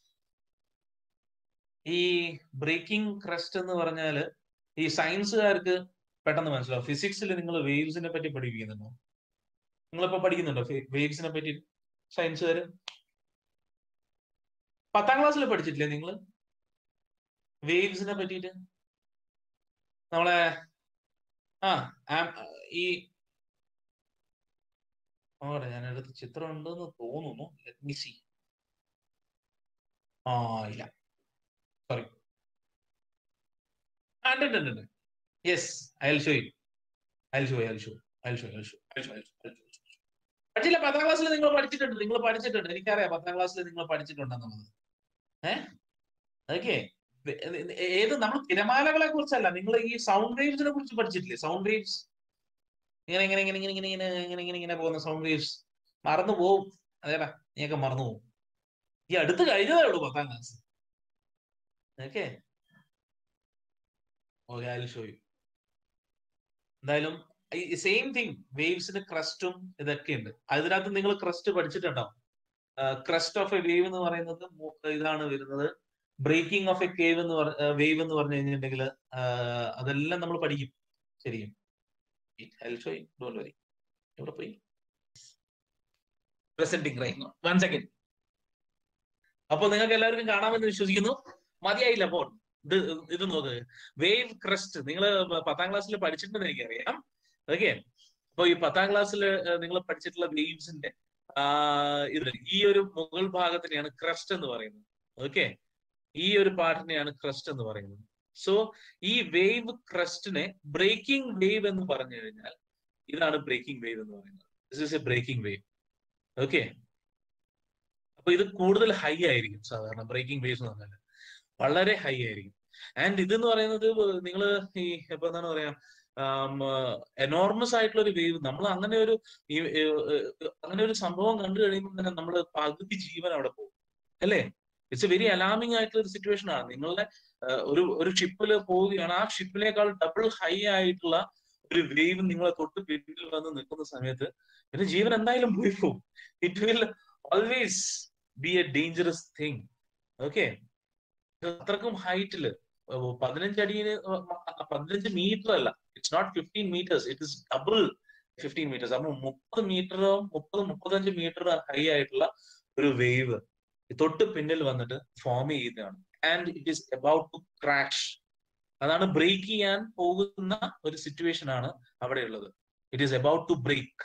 ഈ ബ്രേക്കിംഗ് ക്രസ്റ്റ് എന്ന് പറഞ്ഞാല് ഈ സയൻസുകാർക്ക് പെട്ടെന്ന് മനസ്സിലാവും ഫിസിക്സിൽ നിങ്ങൾ വേവ്സിനെ പറ്റി പഠിപ്പിക്കുന്നുണ്ടോ നിങ്ങളിപ്പോ പഠിക്കുന്നുണ്ടോ വേവ്സിനെ പറ്റി സയൻസുകാര് പത്താം ക്ലാസ്സിൽ പഠിച്ചിട്ടില്ലേ നിങ്ങൾ വേവ്സിനെ പറ്റിയിട്ട് നമ്മളെ ആ ഈ നോക്കട്ടെ ഞാൻ അടുത്ത് ചിത്രം ഉണ്ടെന്ന് തോന്നുന്നു ലെറ്റ് മീ സി ആ ഇല്ല സോറി ഉണ്ട് yes I show you I show I show I show I show I show I show പഠിച്ചില്ല പത്താം ക്ലാസ്സിൽ നിങ്ങൾ പഠിച്ചിട്ടുണ്ട് നിങ്ങൾ പഠിച്ചിട്ടുണ്ട് എനിക്കറിയാം പത്താം ക്ലാസ്സിൽ നിങ്ങൾ പഠിച്ചിട്ടുണ്ടെന്നുള്ളത് ഏഹ് ഓക്കെ ഏത് നമ്മൾ തിരമാലകളെ കുറിച്ചല്ല നിങ്ങൾ ഈ സൗണ്ട് വേവ്സിനെ കുറിച്ച് പഠിച്ചിട്ടില്ലേ സൗണ്ട് വേവ്സ് ഇങ്ങനെ ഇങ്ങനെ ഇങ്ങനെ ഇങ്ങനെ ഇങ്ങനെ ഇങ്ങനെ ഇങ്ങനെ ഇങ്ങനെ ഇങ്ങനെ പോകുന്ന സൗണ്ട് വേവ്സ് മറന്നു പോവും അതേടാ നീയൊക്കെ മറന്നു പോവും ഈ അടുത്ത് കഴിഞ്ഞതേ ഉള്ളൂ പത്താം class okay okay I show you എന്തായാലും സെയിം തിങ് വേവ്സിന് ക്രസ്റ്റും ഇതൊക്കെ ഉണ്ട് അതിനകത്ത് നിങ്ങൾ ക്രസ്റ്റ് പഠിച്ചിട്ടുണ്ടാവും ക്രസ്റ്റ് ഓഫ് എ വേവ് എന്ന് പറയുന്നത് ഇതാണ് വരുന്നത് ബ്രേക്കിംഗ് ഓഫ് എ കേവ് എന്ന് വേവ് എന്ന് പറഞ്ഞു കഴിഞ്ഞിട്ടുണ്ടെങ്കിൽ അതെല്ലാം നമ്മൾ പഠിക്കും ശരിക്കും ഡോണ്ട് വരി എവിടെ പോയി പ്രസന്റിംഗ് റൈറ്റ് വൺ സെക്കൻഡ് അപ്പൊ നിങ്ങൾക്ക് എല്ലാവർക്കും കാണാമെന്ന് വിശ്വസിക്കുന്നു മതിയായില്ല അപ്പോൾ ഇത് ഇത് നോക്ക് വേവ് ക്രസ്റ്റ് നിങ്ങൾ പത്താം ക്ലാസ്സിൽ പഠിച്ചിട്ടുണ്ടെന്ന് എനിക്കറിയാം ഓക്കെ അപ്പൊ ഈ പത്താം ക്ലാസ്സിൽ നിങ്ങൾ പഠിച്ചിട്ടുള്ള വേവ്സിന്റെ ഇത് ഈ ഒരു മുകൾ ഭാഗത്തിനെയാണ് ക്രസ്റ്റ് എന്ന് പറയുന്നത് ഓക്കെ ഈ ഒരു പാർട്ടിനെയാണ് ക്രസ്റ്റ് എന്ന് പറയുന്നത് സോ ഈ വേവ് ക്രസ്റ്റിനെ ബ്രേക്കിംഗ് വേവ് എന്ന് പറഞ്ഞു കഴിഞ്ഞാൽ ഇതാണ് ബ്രേക്കിംഗ് വേവ് എന്ന് പറയുന്നത് this is a breaking wave okay അപ്പൊ ഇത് കൂടുതൽ ഹൈ ആയിരിക്കും സാധാരണ ബ്രേക്കിംഗ് വേവ്സ് എന്ന് പറഞ്ഞാൽ വളരെ ഹൈ ആയിരിക്കും ആൻഡ് ഇതെന്ന് പറയുന്നത് നിങ്ങൾ ഈ ഇപ്പൊ എന്താണ് പറയാ എനോർമസ് ആയിട്ടുള്ള ഒരു വേവ് നമ്മൾ അങ്ങനെ ഒരു അങ്ങനെ ഒരു സംഭവം കണ്ടു കഴിയുമ്പോൾ തന്നെ നമ്മൾ പകുതി ജീവൻ അവിടെ പോകും അല്ലേ ഇറ്റ്സ് എ വെരി അലാമിംഗ് ആയിട്ടുള്ള ഒരു സിറ്റുവേഷൻ ആണ് നിങ്ങളുടെ ഒരു ഒരു ഷിപ്പിൽ പോവുകയാണ് ആ ഷിപ്പിനേക്കാൾ ഡബിൾ ഹൈ ആയിട്ടുള്ള ഒരു വേവ് നിങ്ങളെ തൊട്ട് പിന്നിൽ വന്ന് നിൽക്കുന്ന സമയത്ത് പിന്നെ ജീവൻ എന്തായാലും പോയി പോകും it will always be a dangerous thing okay അത്രക്കും ഹൈറ്റില് പതിനഞ്ച് അടിയിൽ പതിനഞ്ച് മീറ്റർ അല്ല it's not fifteen metres it is double fifteen metres അപ്പൊ മുപ്പത് മീറ്ററോ മുപ്പത് മുപ്പത്തഞ്ച് മീറ്റർ ഹൈ ആയിട്ടുള്ള ഒരു വേവ് തൊട്ട് പിന്നിൽ വന്നിട്ട് ഫോം ചെയ്യുന്നതാണ് and it is about to crash അതാണ് ബ്രേക്ക് ചെയ്യാൻ പോകുന്ന ഒരു സിറ്റുവേഷൻ ആണ് അവിടെ ഉള്ളത് it is about to break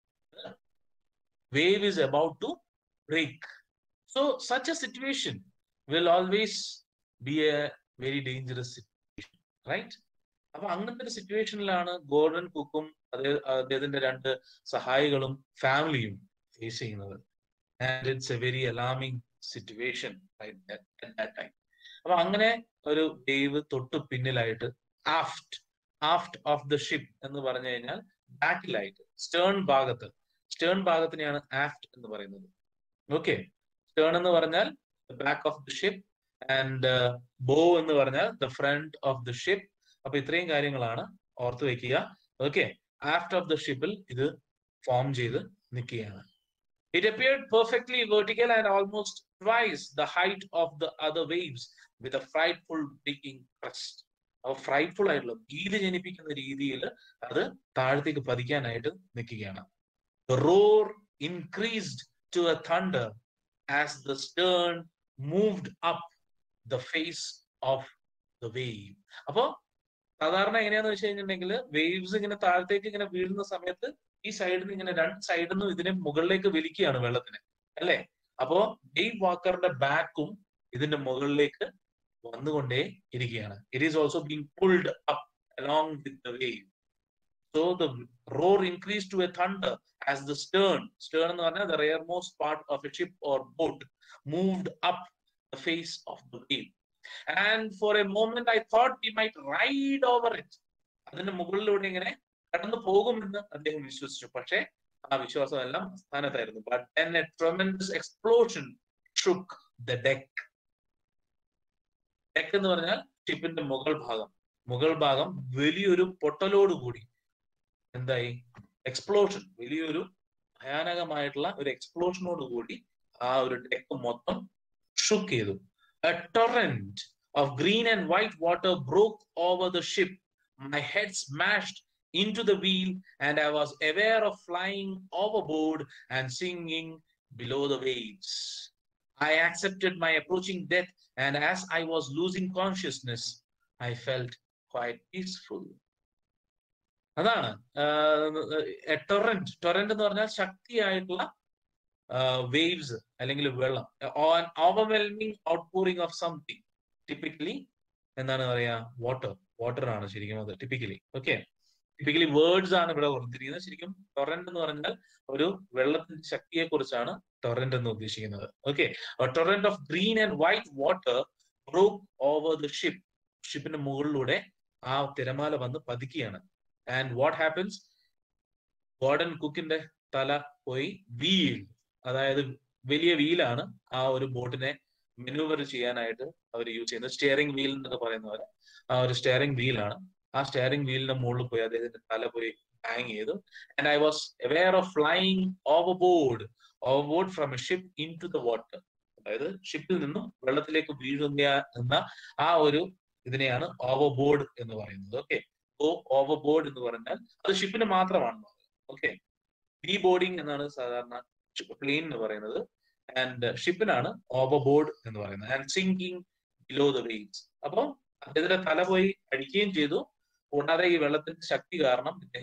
wave is about to break so such a situation will always be a very dangerous situation right അപ്പൊ അങ്ങനത്തെ ഒരു സിറ്റുവേഷനിലാണ് ഗോൾഡൻ കുക്കും അതേ അദ്ദേഹത്തിന്റെ രണ്ട് സഹായികളും ഫാമിലിയും ഫേസ് ചെയ്യുന്നത് and it's a very alarming situation time അപ്പൊ അങ്ങനെ ഒരു വേവ് തൊട്ട് പിന്നിലായിട്ട് aft aft of the ship എന്ന് പറഞ്ഞു കഴിഞ്ഞാൽ ബാക്കിലായിട്ട് സ്റ്റേൺ ഭാഗത്ത് സ്റ്റേൺ ഭാഗത്തിനെയാണ് ആഫ്റ്റ് എന്ന് പറയുന്നത് ഓക്കെ സ്റ്റേൺ എന്ന് പറഞ്ഞാൽ back of the ship and bow എന്ന് പറഞ്ഞാൽ the front of the ship അപ്പൊ ഇത്രയും കാര്യങ്ങളാണ് ഓർത്ത് വെക്കുക ഓക്കെ ആഫ്റ്റ് ഓഫ് ദ ഷിപ്പിൽ ഇത് ഫോം ചെയ്ത് നിൽക്കുകയാണ് It appeared perfectly vertical and almost twice the height of the other waves with a frightful breaking crest. അപ്പോൾ ഫ്രൈറ്റ്ഫുൾ ആയിട്ടുള്ള ഭീതി ജനിപ്പിക്കുന്ന രീതിയിൽ അത് താഴത്തേക്ക് പതിക്കാനായിട്ട് നിൽക്കുകയാണ് roar increased to a thunder as the stern moved up the face of the wave അപ്പോ സാധാരണ എങ്ങനെയാന്ന് വെച്ച് കഴിഞ്ഞിട്ടുണ്ടെങ്കിൽ വേവ്സ് ഇങ്ങനെ താഴത്തേക്ക് ഇങ്ങനെ വീഴുന്ന സമയത്ത് ഈ സൈഡിൽ നിന്ന് ഇങ്ങനെ രണ്ട് സൈഡിൽ നിന്നും ഇതിനെ മുകളിലേക്ക് വലിക്കുകയാണ് വെള്ളത്തിനെ അല്ലെ അപ്പോ വേവ് വാക്കറിന്റെ ബാക്കും ഇതിന്റെ മുകളിലേക്ക് വന്നുകൊണ്ടേ ഇരിക്കുകയാണ് it is also being pulled up along with the wave so the roar increase to a thunder as the stern stern എന്ന് പറഞ്ഞാൽ the rear most part of a ship or boat moved up the face of the wave and for a moment I thought we might ride over it അതിന്റെ മുകളിലൂടെ ഇങ്ങനെ കടന്നു പോകുമെന്ന് അദ്ദേഹം വിശ്വസിച്ചു പക്ഷേ ആ വിശ്വാസം എല്ലാം സ്ഥാനത്തായിരുന്നു but then a tremendous explosion shook the deck deck എന്ന് പറഞ്ഞാൽ ഷിപ്പിന്റെ മുകൾ ഭാഗം മുകൾ ഭാഗം വലിയൊരു പൊട്ടലോട് കൂടി എന്തായി എക്സ്പ്ലോഷൻ വലിയൊരു ഭയാനകമായിട്ടുള്ള ഒരു എക്സ്പ്ലോഷനോട് കൂടി ആ ഒരു ഡെക്ക് മൊത്തം ഷുക്ക് ചെയ്തു a torrent of green and white water broke over the ship my head smashed into the wheel and I was aware of flying overboard and sinking below the waves. I accepted my approaching death and as I was losing consciousness, I felt quite peaceful. അതാണ് torrent torrent എന്ന് പറഞ്ഞാൽ ശക്തിയായിട്ടുള്ള waves അല്ലെങ്കിൽ വെള്ളം overwhelming out pouring of something typically എന്താണ് പറയാ water water ആണ് ശരിക്കും അത് ടിപ്പിക്കലി ഓക്കെ ടിപ്പിക്കലി വേർഡ്സ് ആണ് ഇവിടെ കൊടുത്തിരിക്കുന്നത് ശരിക്കും ടൊറന്റ് എന്ന് പറഞ്ഞാൽ ഒരു വെള്ളത്തിന്റെ ശക്തിയെ കുറിച്ചാണ് ടൊറന്റ് എന്ന് ഉദ്ദേശിക്കുന്നത് okay torrent of green and white water broke over the ship ഷിപ്പിന്റെ മുകളിലൂടെ ആ തിരമാല വന്ന് പതിക്കുകയാണ് ആൻഡ് വാട്ട് ഹാപ്പൻസ് ഗോർഡൻ കുക്കിന്റെ തല പോയി വീൽ അതായത് വലിയ വീലാണ് ആ ഒരു ബോട്ടിനെ മെനൂവർ ചെയ്യാനായിട്ട് അവർ യൂസ് ചെയ്യുന്നത് സ്റ്റിയറിംഗ് വീൽ എന്നൊക്കെ പറയുന്ന പോലെ ആ ഒരു സ്റ്റിയറിംഗ് വീലാണ് ആ സ്റ്റിയറിംഗ് വീലിന്റെ മുകളിൽ പോയി അദ്ദേഹത്തിന്റെ തല പോയി ഹാങ് ചെയ്തു and I was aware of flying overboard overboard from a ship into the water അതായത് ഷിപ്പിൽ നിന്നും വെള്ളത്തിലേക്ക് വീഴുന്ന എന്ന ആ ഒരു ഇതിനെയാണ് ഓവർ ബോർഡ് എന്ന് പറയുന്നത് ഓക്കെ ഗോ ഓവർ ബോർഡ് എന്ന് പറഞ്ഞാൽ അത് ഷിപ്പിന് മാത്രമാണ് ഓക്കെ ഡീ ബോർഡിങ് എന്നാണ് സാധാരണ പ്ലെയിൻ എന്ന് പറയുന്നത് ആൻഡ് ഷിപ്പിനാണ് ഓവർ ബോർഡ് എന്ന് പറയുന്നത് and sinking below the weights അപ്പോൾ അദ്ദേഹത്തിന്റെ തല പോയി അടിക്കുകയും ചെയ്തു കൂടാതെ ഈ വെള്ളത്തിന്റെ ശക്തി കാരണം ഇദ്ദേഹം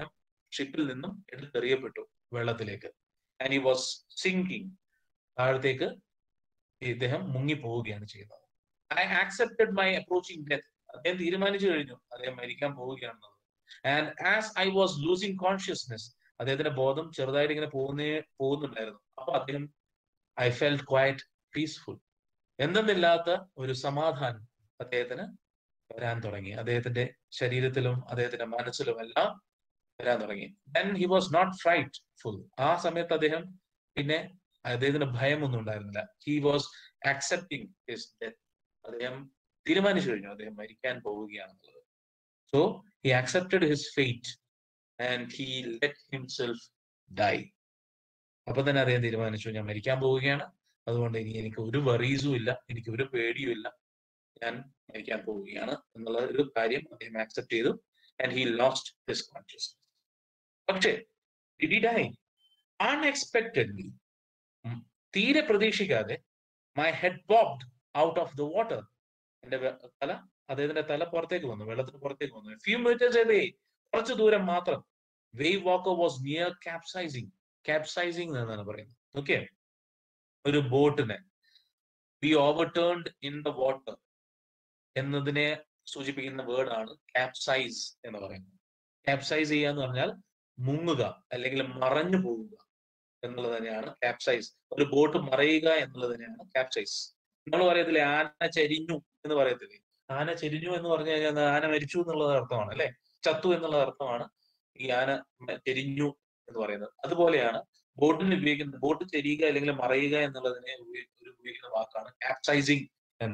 ഷിപ്പിൽ നിന്നും എടുത്തെറിയപ്പെട്ടു വെള്ളത്തിലേക്ക് ആൻഡ് ഹി വാസ് സിങ്കിങ് താഴത്തേക്ക് ഇദ്ദേഹം മുങ്ങി പോവുകയാണ് ചെയ്യുന്നത് I accepted my approaching death അദ്ദേഹം തീരുമാനിച്ചു കഴിഞ്ഞു അദ്ദേഹം മരിക്കാൻ പോവുകയാണെന്നുള്ളത് and as I was losing consciousness അദ്ദേഹത്തിന്റെ ബോധം ചെറുതായിട്ട് ഇങ്ങനെ പോകുന്നേ പോകുന്നുണ്ടായിരുന്നു അപ്പൊ അദ്ദേഹം ഐ ഫെൽറ്റ് ക്വയറ്റ് പീസ്ഫുൾ എന്തെന്നില്ലാത്ത ഒരു സമാധാനം അദ്ദേഹത്തിന് വരാൻ തുടങ്ങി അദ്ദേഹത്തിന്റെ ശരീരത്തിലും അദ്ദേഹത്തിന്റെ മനസ്സിലും എല്ലാം വരാൻ തുടങ്ങി then he was not frightful ആ സമയത്ത് അദ്ദേഹം പിന്നെ അദ്ദേഹത്തിന് ഭയമൊന്നും ഉണ്ടായിരുന്നില്ല he was accepting his death അദ്ദേഹം തീരുമാനിച്ചു കഴിഞ്ഞു അദ്ദേഹം മരിക്കാൻ പോവുകയാണെന്നുള്ളത് so he accepted his fate and he let himself die അപ്പൊ തന്നെ അദ്ദേഹം തീരുമാനിച്ചു ഞാൻ മരിക്കാൻ പോവുകയാണ് അതുകൊണ്ട് ഇനി എനിക്ക് ഒരു വറീസും ഇല്ല എനിക്ക് ഒരു പേടിയും ഇല്ല ഞാൻ മരിക്കാൻ പോവുകയാണ് എന്നുള്ള ഒരു കാര്യം അദ്ദേഹം ആക്സെപ്റ്റ് ചെയ്തു and he lost his consciousness പക്ഷേ ഡിഡ് ഡൈ അൺഎക്സ്പെക്ടഡ്ലി തീരെ പ്രതീക്ഷിക്കാതെ my head popped out of the water എന്റെ തല അദ്ദേഹത്തിന്റെ തല പുറത്തേക്ക് വന്നു വെള്ളത്തിന് പുറത്തേക്ക് വന്നു ഫ്യൂ മീറ്റേഴ്സ് എവേ കുറച്ച് ദൂരം മാത്രം Wave Walker was near capsizing capsizing എന്നാണ് പറയുന്നത് ഓക്കെ ഒരു ബോട്ടിനെ we overturned in the water എന്നതിനെ സൂചിപ്പിക്കുന്ന വേർഡാണ് ക്യാപ്സൈസ് എന്ന് പറയുന്നത് ക്യാപ്സൈസ് ചെയ്യുക എന്ന് പറഞ്ഞാൽ മുങ്ങുക അല്ലെങ്കിൽ മറഞ്ഞു പോവുക എന്നുള്ളത് തന്നെയാണ് ക്യാപ്സൈസ് ഒരു ബോട്ട് മറയുക എന്നുള്ളത് തന്നെയാണ് ക്യാപ്സൈസ് നമ്മൾ പറയത്തില്ലേ ആന ചരിഞ്ഞു എന്ന് പറയത്തില്ലേ ആന ചെരിഞ്ഞു എന്ന് പറഞ്ഞു കഴിഞ്ഞാൽ ആന മരിച്ചു എന്നുള്ളത് അർത്ഥമാണ് അല്ലെ ചത്തു എന്നുള്ള അർത്ഥമാണ് ഈ ആന ചെരിഞ്ഞു എന്ന് പറയുന്നത് അതുപോലെയാണ് ബോട്ടിന് ഉപയോഗിക്കുന്ന ബോട്ട് ചെരിയുക അല്ലെങ്കിൽ മറയുക എന്നുള്ളതിനെ ഒരു ഉപയോഗിക്കുന്ന വാക്കാണ് ക്യാപ്സൈസിങ്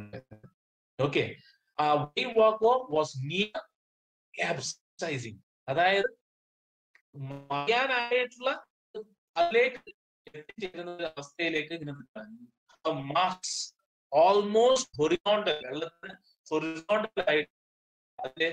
ഓക്കെ ആ വേവ് വാക്കോ വാസ് നിയർ ക്യാപ്സൈസിങ് അതായത് മറിയാനായിട്ടുള്ള അതിലേക്ക് എത്തിച്ചേരുന്ന ഒരു അവസ്ഥയിലേക്ക് മാസ് ഓൾമോസ്റ്റ് ഹൊറിസോണ്ടൽ വെള്ളത്തിന് ഹൊറിസോണ്ടൽ ആയിട്ട് അതിലെ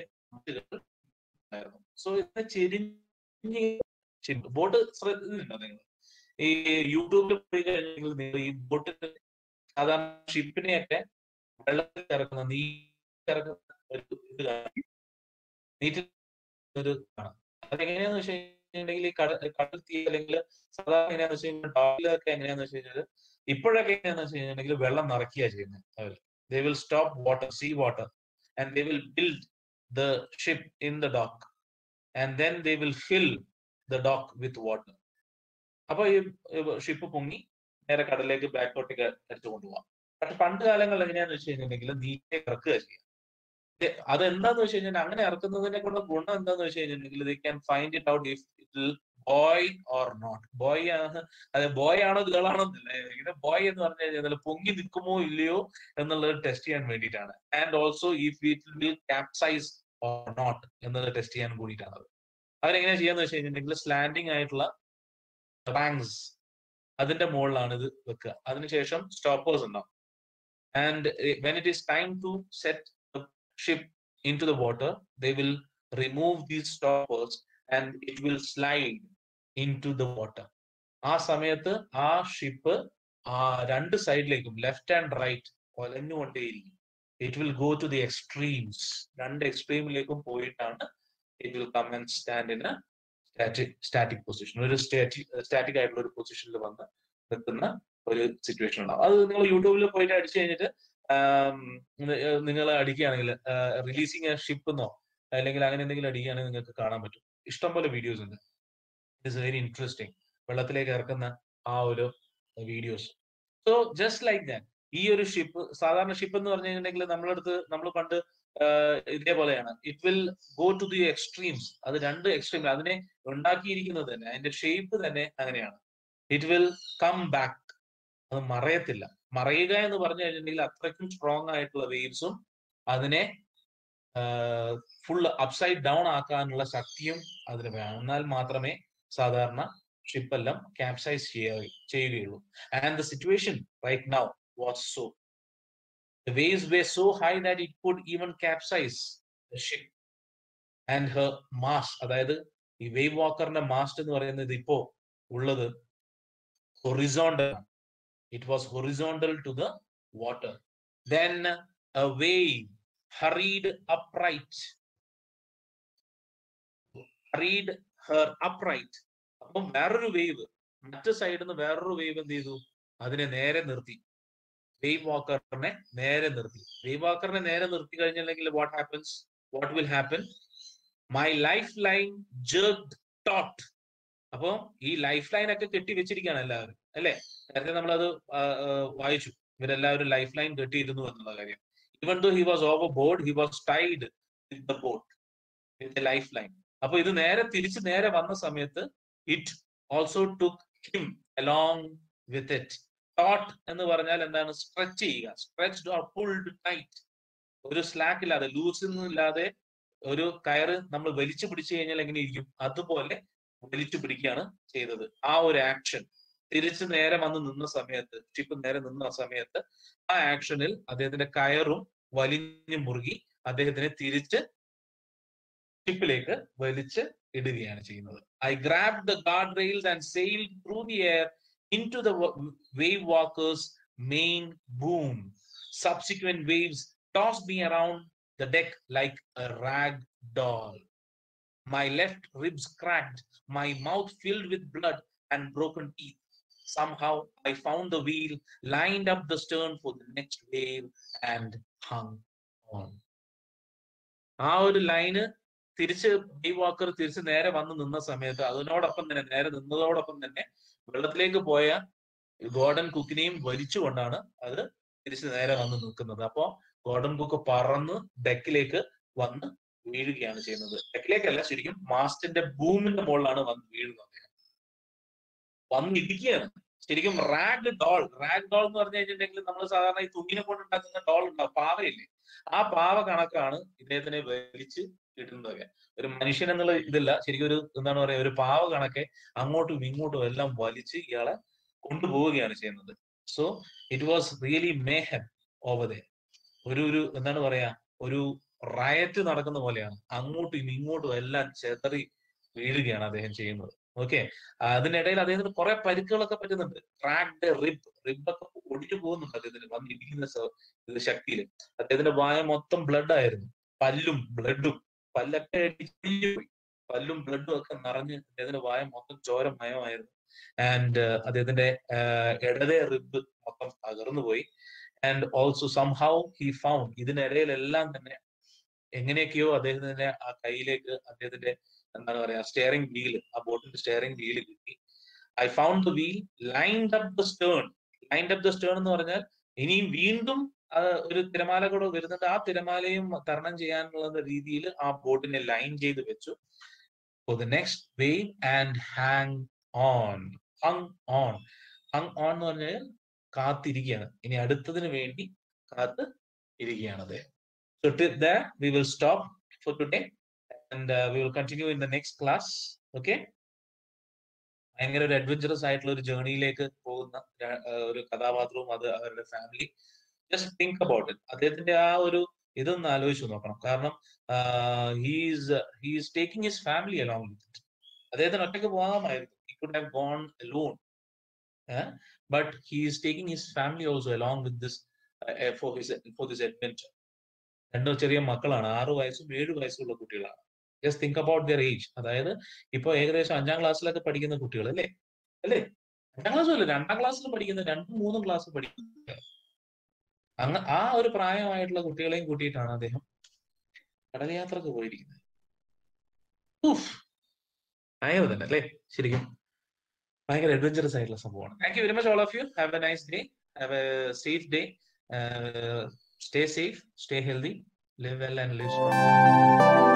സോ ഇതിനെ ചെരിഞ്ഞ് ബോട്ട് ശ്രദ്ധിക്കുന്നുണ്ടോ നിങ്ങൾ ഈ യൂട്യൂബിൽ പോയി കഴിഞ്ഞെങ്കിൽ നിങ്ങൾ ഈ ബോട്ടിൽ സാധാരണ ഷിപ്പിനെയൊക്കെ വെള്ളത്തിൽ ഇറക്കുന്ന നീ ഇറക്കുന്ന ഒരു ഇത് കാണാം നീറ്റിൽ ഒരു കാണാം അതെങ്ങനെയാന്ന് വെച്ച് കഴിഞ്ഞിട്ടുണ്ടെങ്കിൽ ഈ കടൽ കടൽ തീ അല്ലെങ്കിൽ സാധാരണ എങ്ങനെയാന്ന് വെച്ച് കഴിഞ്ഞാൽ ഡോക്കിലൊക്കെ എങ്ങനെയാന്ന് വെച്ച് കഴിഞ്ഞാൽ ഇപ്പോഴൊക്കെ എങ്ങനെയാന്ന് വെച്ച് കഴിഞ്ഞിട്ടുണ്ടെങ്കിൽ വെള്ളം നിറയ്ക്കുക ചെയ്യുന്നത് അവർ they will stop water sea water and they will build the ship in the dock and then they will fill the dock with water അപ്പൊ ഈ ഷിപ്പ് പൊങ്ങി നേരെ കടലിലേക്ക് ബാക്കോട്ടേക്ക് അടിച്ചു കൊണ്ടുപോകാം പക്ഷെ പണ്ട് കാലങ്ങളിൽ എങ്ങനെയാന്ന് വെച്ച് കഴിഞ്ഞിട്ടുണ്ടെങ്കിൽ നീറ്റെ ഇറക്കുക ചെയ്യുക അത് എന്താന്ന് വെച്ച് കഴിഞ്ഞാൽ അങ്ങനെ ഇറക്കുന്നതിനെ കൊണ്ട് ഗുണം എന്താന്ന് വെച്ച് കഴിഞ്ഞിട്ടുണ്ടെങ്കിൽ they can find it out if it buoy or not buoy ആണ് അതെ ബോയ് ആണോ ഗേൾ ആണോ എന്നില്ല ഇങ്ങനെ ബോയ് എന്ന് പറഞ്ഞു കഴിഞ്ഞാൽ പൊങ്ങി നിൽക്കുമോ ഇല്ലയോ എന്നുള്ളത് ടെസ്റ്റ് ചെയ്യാൻ വേണ്ടിയിട്ടാണ് and also if it will capsize or not എന്നത് ടെസ്റ്റ് ചെയ്യാൻ കൂടിയിട്ടാണ് അത് അവരെങ്ങനെയാ ചെയ്യാന്ന് വെച്ച് കഴിഞ്ഞിട്ടുണ്ടെങ്കിൽ സ്ലാൻഡിങ് ആയിട്ടുള്ള റാങ്സ് അതിന്റെ മുകളിലാണ് ഇത് വെക്കുക അതിനുശേഷം സ്റ്റോപ്പേഴ്സ് ഉണ്ടാവും and when it is time to set ship into the water they will remove these stoppers and it will slide into the water ആ സമയത്ത് ആ ഷിപ്പ് ആ രണ്ട് സൈഡിലേക്കും ലെഫ്റ്റ് ആൻഡ് റൈറ്റ് കൊലഞ്ഞുകൊണ്ടേയിരിക്കും it will go to the extremes രണ്ട് എക്സ്ട്രീമിലേക്കും പോയിട്ടാണ് it will come and stand in static static position ഒരു സ്റ്റാറ്റിക് സ്റ്റാറ്റിക് ആയിട്ടുള്ള ഒരു പൊസിഷനിൽ വന്ന് നിൽക്കുന്ന ഒരു സിറ്റുവേഷൻ ഉണ്ടാവും അത് നിങ്ങൾ യൂട്യൂബിൽ പോയിട്ട് അടിച്ചു കഴിഞ്ഞിട്ട് നിങ്ങൾ അടിക്കുകയാണെങ്കിൽ റിലീസിങ് ഷിപ്പ് എന്നോ അല്ലെങ്കിൽ അങ്ങനെ എന്തെങ്കിലും അടിക്കുകയാണെങ്കിൽ നിങ്ങൾക്ക് കാണാൻ പറ്റും ഇഷ്ടംപോലെ വീഡിയോസ് ഉണ്ട് ഇറ്റ്സ് വെരി ഇൻട്രസ്റ്റിംഗ് വെള്ളത്തിലേക്ക് ഇറക്കുന്ന ആ ഒരു videos so just like that ഈ ഒരു ഷിപ്പ് സാധാരണ ഷിപ്പ് എന്ന് പറഞ്ഞു കഴിഞ്ഞിട്ടുണ്ടെങ്കിൽ നമ്മളടുത്ത് നമ്മൾ പണ്ട് ഇതേപോലെയാണ് it will go to the extremes അത് രണ്ട് എക്സ്ട്രീം അതിനെ ഉണ്ടാക്കിയിരിക്കുന്നത് തന്നെ അതിന്റെ ഷേപ്പ് തന്നെ അങ്ങനെയാണ് ഇറ്റ് വിൽ കം ബാക്ക് അത് മറയത്തില്ല മറയുക എന്ന് പറഞ്ഞു കഴിഞ്ഞിട്ടുണ്ടെങ്കിൽ അത്രയ്ക്കും സ്ട്രോങ് ആയിട്ടുള്ള വേവ്സും അതിനെ ഫുൾ അപ്സൈഡ് ഡൗൺ ആക്കാനുള്ള ശക്തിയും അതിന് വേണം എന്നാൽ മാത്രമേ സാധാരണ ഷിപ്പെല്ലാം ക്യാപ്സൈസ് ചെയ്യുകയുള്ളൂ and the situation right now was so The waves were so high that it could even capsize the ship. And her mast, അതായത് ഈ വേവ് വാക്കറിന്റെ മാസ്റ്റ് എന്ന് പറയുന്നത് ഇപ്പോ ഉള്ളത് horizontal it was horizontal to the water then a wave hurried upright hurried her upright അപ്പം വേറൊരു wave മറ്റു സൈഡിൽ നിന്ന് വേറൊരു വേവ് എന്ത് ചെയ്തു അതിനെ നേരെ നിർത്തി വേവ് വാക്കറിനെ നേരെ നിർത്തി വേവ് വാക്കറിനെ നേരെ നിർത്തി കഴിഞ്ഞില്ലെങ്കിൽ what happens what will happen my life line jerked taut അപ്പൊ ഈ ലൈഫ് ലൈൻ ഒക്കെ കെട്ടി വെച്ചിരിക്കുകയാണ് എല്ലാവരും അല്ലെ നേരത്തെ നമ്മളത് ആ, ആ, വായിച്ചു ഇവരെല്ലാവരും ലൈഫ് ലൈൻ കെട്ടിയിരുന്നു എന്നുള്ള കാര്യം even though he was overboard he was tied with the boat with life line അപ്പൊ ഇത് നേരെ തിരിച്ച് നേരെ വന്ന സമയത്ത് it also took him along with it taut എന്ന് പറഞ്ഞാൽ എന്താണ് സ്ട്രെച്ച് ചെയ്യുക സ്ട്രെച്ച്ഡ് ഓർ പുൾഡ് ടൈറ്റ് ഒരു സ്ലാക്ക് ഇല്ലാതെ ലൂസ് ഇല്ലാതെ ഒരു കയറ് നമ്മൾ വലിച്ചു പിടിച്ചു കഴിഞ്ഞാൽ എങ്ങനെ ഇരിക്കും അതുപോലെ വലിച്ചു പിടിക്കുകയാണ് ചെയ്തത് ആ ഒരു ആക്ഷൻ തിരിച്ച് നേരെ വന്ന് നിന്ന സമയത്ത് ഷിപ്പ് നേരെ നിന്ന സമയത്ത് ആ ആക്ഷനിൽ അദ്ദേഹത്തിന്റെ കയറും വലിഞ്ഞു മുറുകി അദ്ദേഹത്തിനെ തിരിച്ച് ഷിപ്പിലേക്ക് വലിച്ച് ഇടുകയാണ് ചെയ്യുന്നത് I grab the guard rails and sail through the air into the Wave Walker's main boom subsequent waves toss me around the deck like a rag doll. My left ribs cracked, my mouth filled with blood and broken teeth. Somehow I found the wheel, lined up the stern for the next wave, and hung on. ആ ഒരു line തിരിച്ച് B walker തിരിച്ച് നേരെ വന്ന് നിന്ന സമയത്ത് അതിനോടൊപ്പം തന്നെ നേരെ നിന്നതോടൊപ്പം തന്നെ വെള്ളത്തിലേക്ക് പോയ ഗോർഡൻ കുക്കിനെയും വലിച്ചുകൊണ്ടാണ് അത് തിരിച്ച് നേരെ വന്ന് നിൽക്കുന്നത് അപ്പോ ഗോർഡൻ കുക്ക് പറന്ന് ഡെക്കിലേക്ക് വന്ന് വീഴുകയാണ് ചെയ്യുന്നത് ഡെക്കിലേക്കല്ല ശരിക്കും മാസ്റ്റിന്റെ ബൂമിന്റെ മുകളിലാണ് വന്ന് വീഴുന്നത് അദ്ദേഹം വന്ന് ഇടിക്കുകയാണ് ശരിക്കും റാഗ് ഡോൾ റാഗ് ഡോൾ എന്ന് പറഞ്ഞു കഴിഞ്ഞിട്ടുണ്ടെങ്കിൽ നമ്മൾ സാധാരണ ഈ തുങ്ങിനെ കൊണ്ട് ഉണ്ടാക്കുന്ന ഡോൾ ഉണ്ടാവും പാവയില്ലേ ആ പാവ കണക്കാണ് ഇദ്ദേഹത്തിനെ വലിച്ച് ഇടുന്നത് ഒരു മനുഷ്യൻ എന്നുള്ള ഇതില്ല ശരിക്കും ഒരു എന്താണ് പറയാ ഒരു പാവ കണക്കെ അങ്ങോട്ടും ഇങ്ങോട്ടും എല്ലാം വലിച്ച് ഇയാളെ കൊണ്ടുപോവുകയാണ് ചെയ്യുന്നത് so it was really mayhem over they ഒരു ഒരു എന്താണ് പറയാ ഒരു റയറ്റ് നടക്കുന്ന പോലെയാണ് അങ്ങോട്ടും ഇങ്ങോട്ടും എല്ലാം ചെതറി വീഴുകയാണ് അദ്ദേഹം ചെയ്യുന്നത് ഓക്കെ അതിനിടയിൽ അദ്ദേഹത്തിന് കുറെ പരിക്കുകളൊക്കെ പറ്റുന്നുണ്ട് ക്രാക്ഡ് റിബ് റിബൊക്കെ ഒടിഞ്ഞു പോകുന്നുണ്ട് അദ്ദേഹത്തിന് വന്നിരിക്കുന്ന സ- ഇത് ശക്തിയിൽ അദ്ദേഹത്തിന്റെ വായ മൊത്തം ബ്ലഡ് ആയിരുന്നു പല്ലും ബ്ലഡും പല്ലൊക്കെ ഇടിഞ്ഞു പോയി പല്ലും ബ്ലഡും ഒക്കെ നിറഞ്ഞ് അദ്ദേഹത്തിന്റെ വായ മൊത്തം ചോരമയമായിരുന്നു ആൻഡ് അദ്ദേഹത്തിന്റെ ആഹ്, ഇടതേ റിബ് മൊത്തം തകർന്നു പോയി and also somehow he found ഇതിനിടയിലെല്ലാം തന്നെ എങ്ങനെയൊക്കെയോ അദ്ദേഹത്തിന്റെ ആ കയ്യിലേക്ക് അദ്ദേഹത്തിന്റെ എന്താണ് പറയാ സ്റ്റിയറിംഗ് വീല് ആ ബോട്ടിന്റെ സ്റ്റിയറിംഗ് വീല് കിട്ടി I found the wheel lined up the stern lined up the stern എന്ന് പറഞ്ഞാൽ ഇനിയും വീണ്ടും ആ ഒരു തിരമാല കൂടെ വരുന്നുണ്ട് ആ തിരമാലയും തരണം ചെയ്യാനുള്ള രീതിയിൽ ആ ബോട്ടിനെ ലൈൻ ചെയ്ത് വെച്ചു for the next wave and hang on hang on hang on എന്ന് പറഞ്ഞാൽ കാത്തിരിക്കുകയാണ് ഇനി അടുത്തതിന് വേണ്ടി കാത്ത് ഇരിക്കുകയാണ് അദ്ദേഹം So till there we will stop for today and uh, we will continue in the next class. Okay? ഭയങ്കര ഒരു അഡ്വഞ്ചറസ് ആയിട്ടുള്ള ഒരു ജേർണിയിലേക്ക് പോകുന്ന ര- ആ, ഒരു കഥാപാത്രവും അത് അവരുടെ family just think about it അദ്ദേഹത്തിന്റെ ആ ഒരു ഇതൊന്ന് ആലോചിച്ച് നോക്കണം കാരണം he's he's taking his family along with it അദ്ദേഹത്തിന് ഒറ്റയ്ക്ക് പോകാമായിരുന്നു he could have gone alone but he is taking his family also along with this for his for this adventure രണ്ടു ചെറിയ മക്കളാണ് ആറ് വയസ്സും ഏഴ് വയസ്സുള്ള കുട്ടികളാണ് just think about their age അതായത് ഇപ്പൊ ഏകദേശം അഞ്ചാം ക്ലാസ്സിലൊക്കെ പഠിക്കുന്ന കുട്ടികൾ അല്ലേ അല്ലേ അഞ്ചാം ക്ലാസ്സും അല്ല രണ്ടാം ക്ലാസ്സിൽ പഠിക്കുന്ന രണ്ടും മൂന്നും ക്ലാസ് പഠിക്കുന്ന കുട്ടികൾ. അങ്ങ് ആ ഒരു പ്രായമായിട്ടുള്ള കുട്ടികളെയും കൂട്ടിയിട്ടാണ് അദ്ദേഹം കടലയാത്രക്ക് പോയിരിക്കുന്നത് ഊഫ്. ഭയങ്കര തന്നെ അല്ലേ ശരിക്കും ഭയങ്കര അഡ്വഞ്ചറസ് ആയിട്ടുള്ള സംഭവമാണ് thank you very much all of you have a nice day have a safe day stay safe, stay healthy, live well and live strong.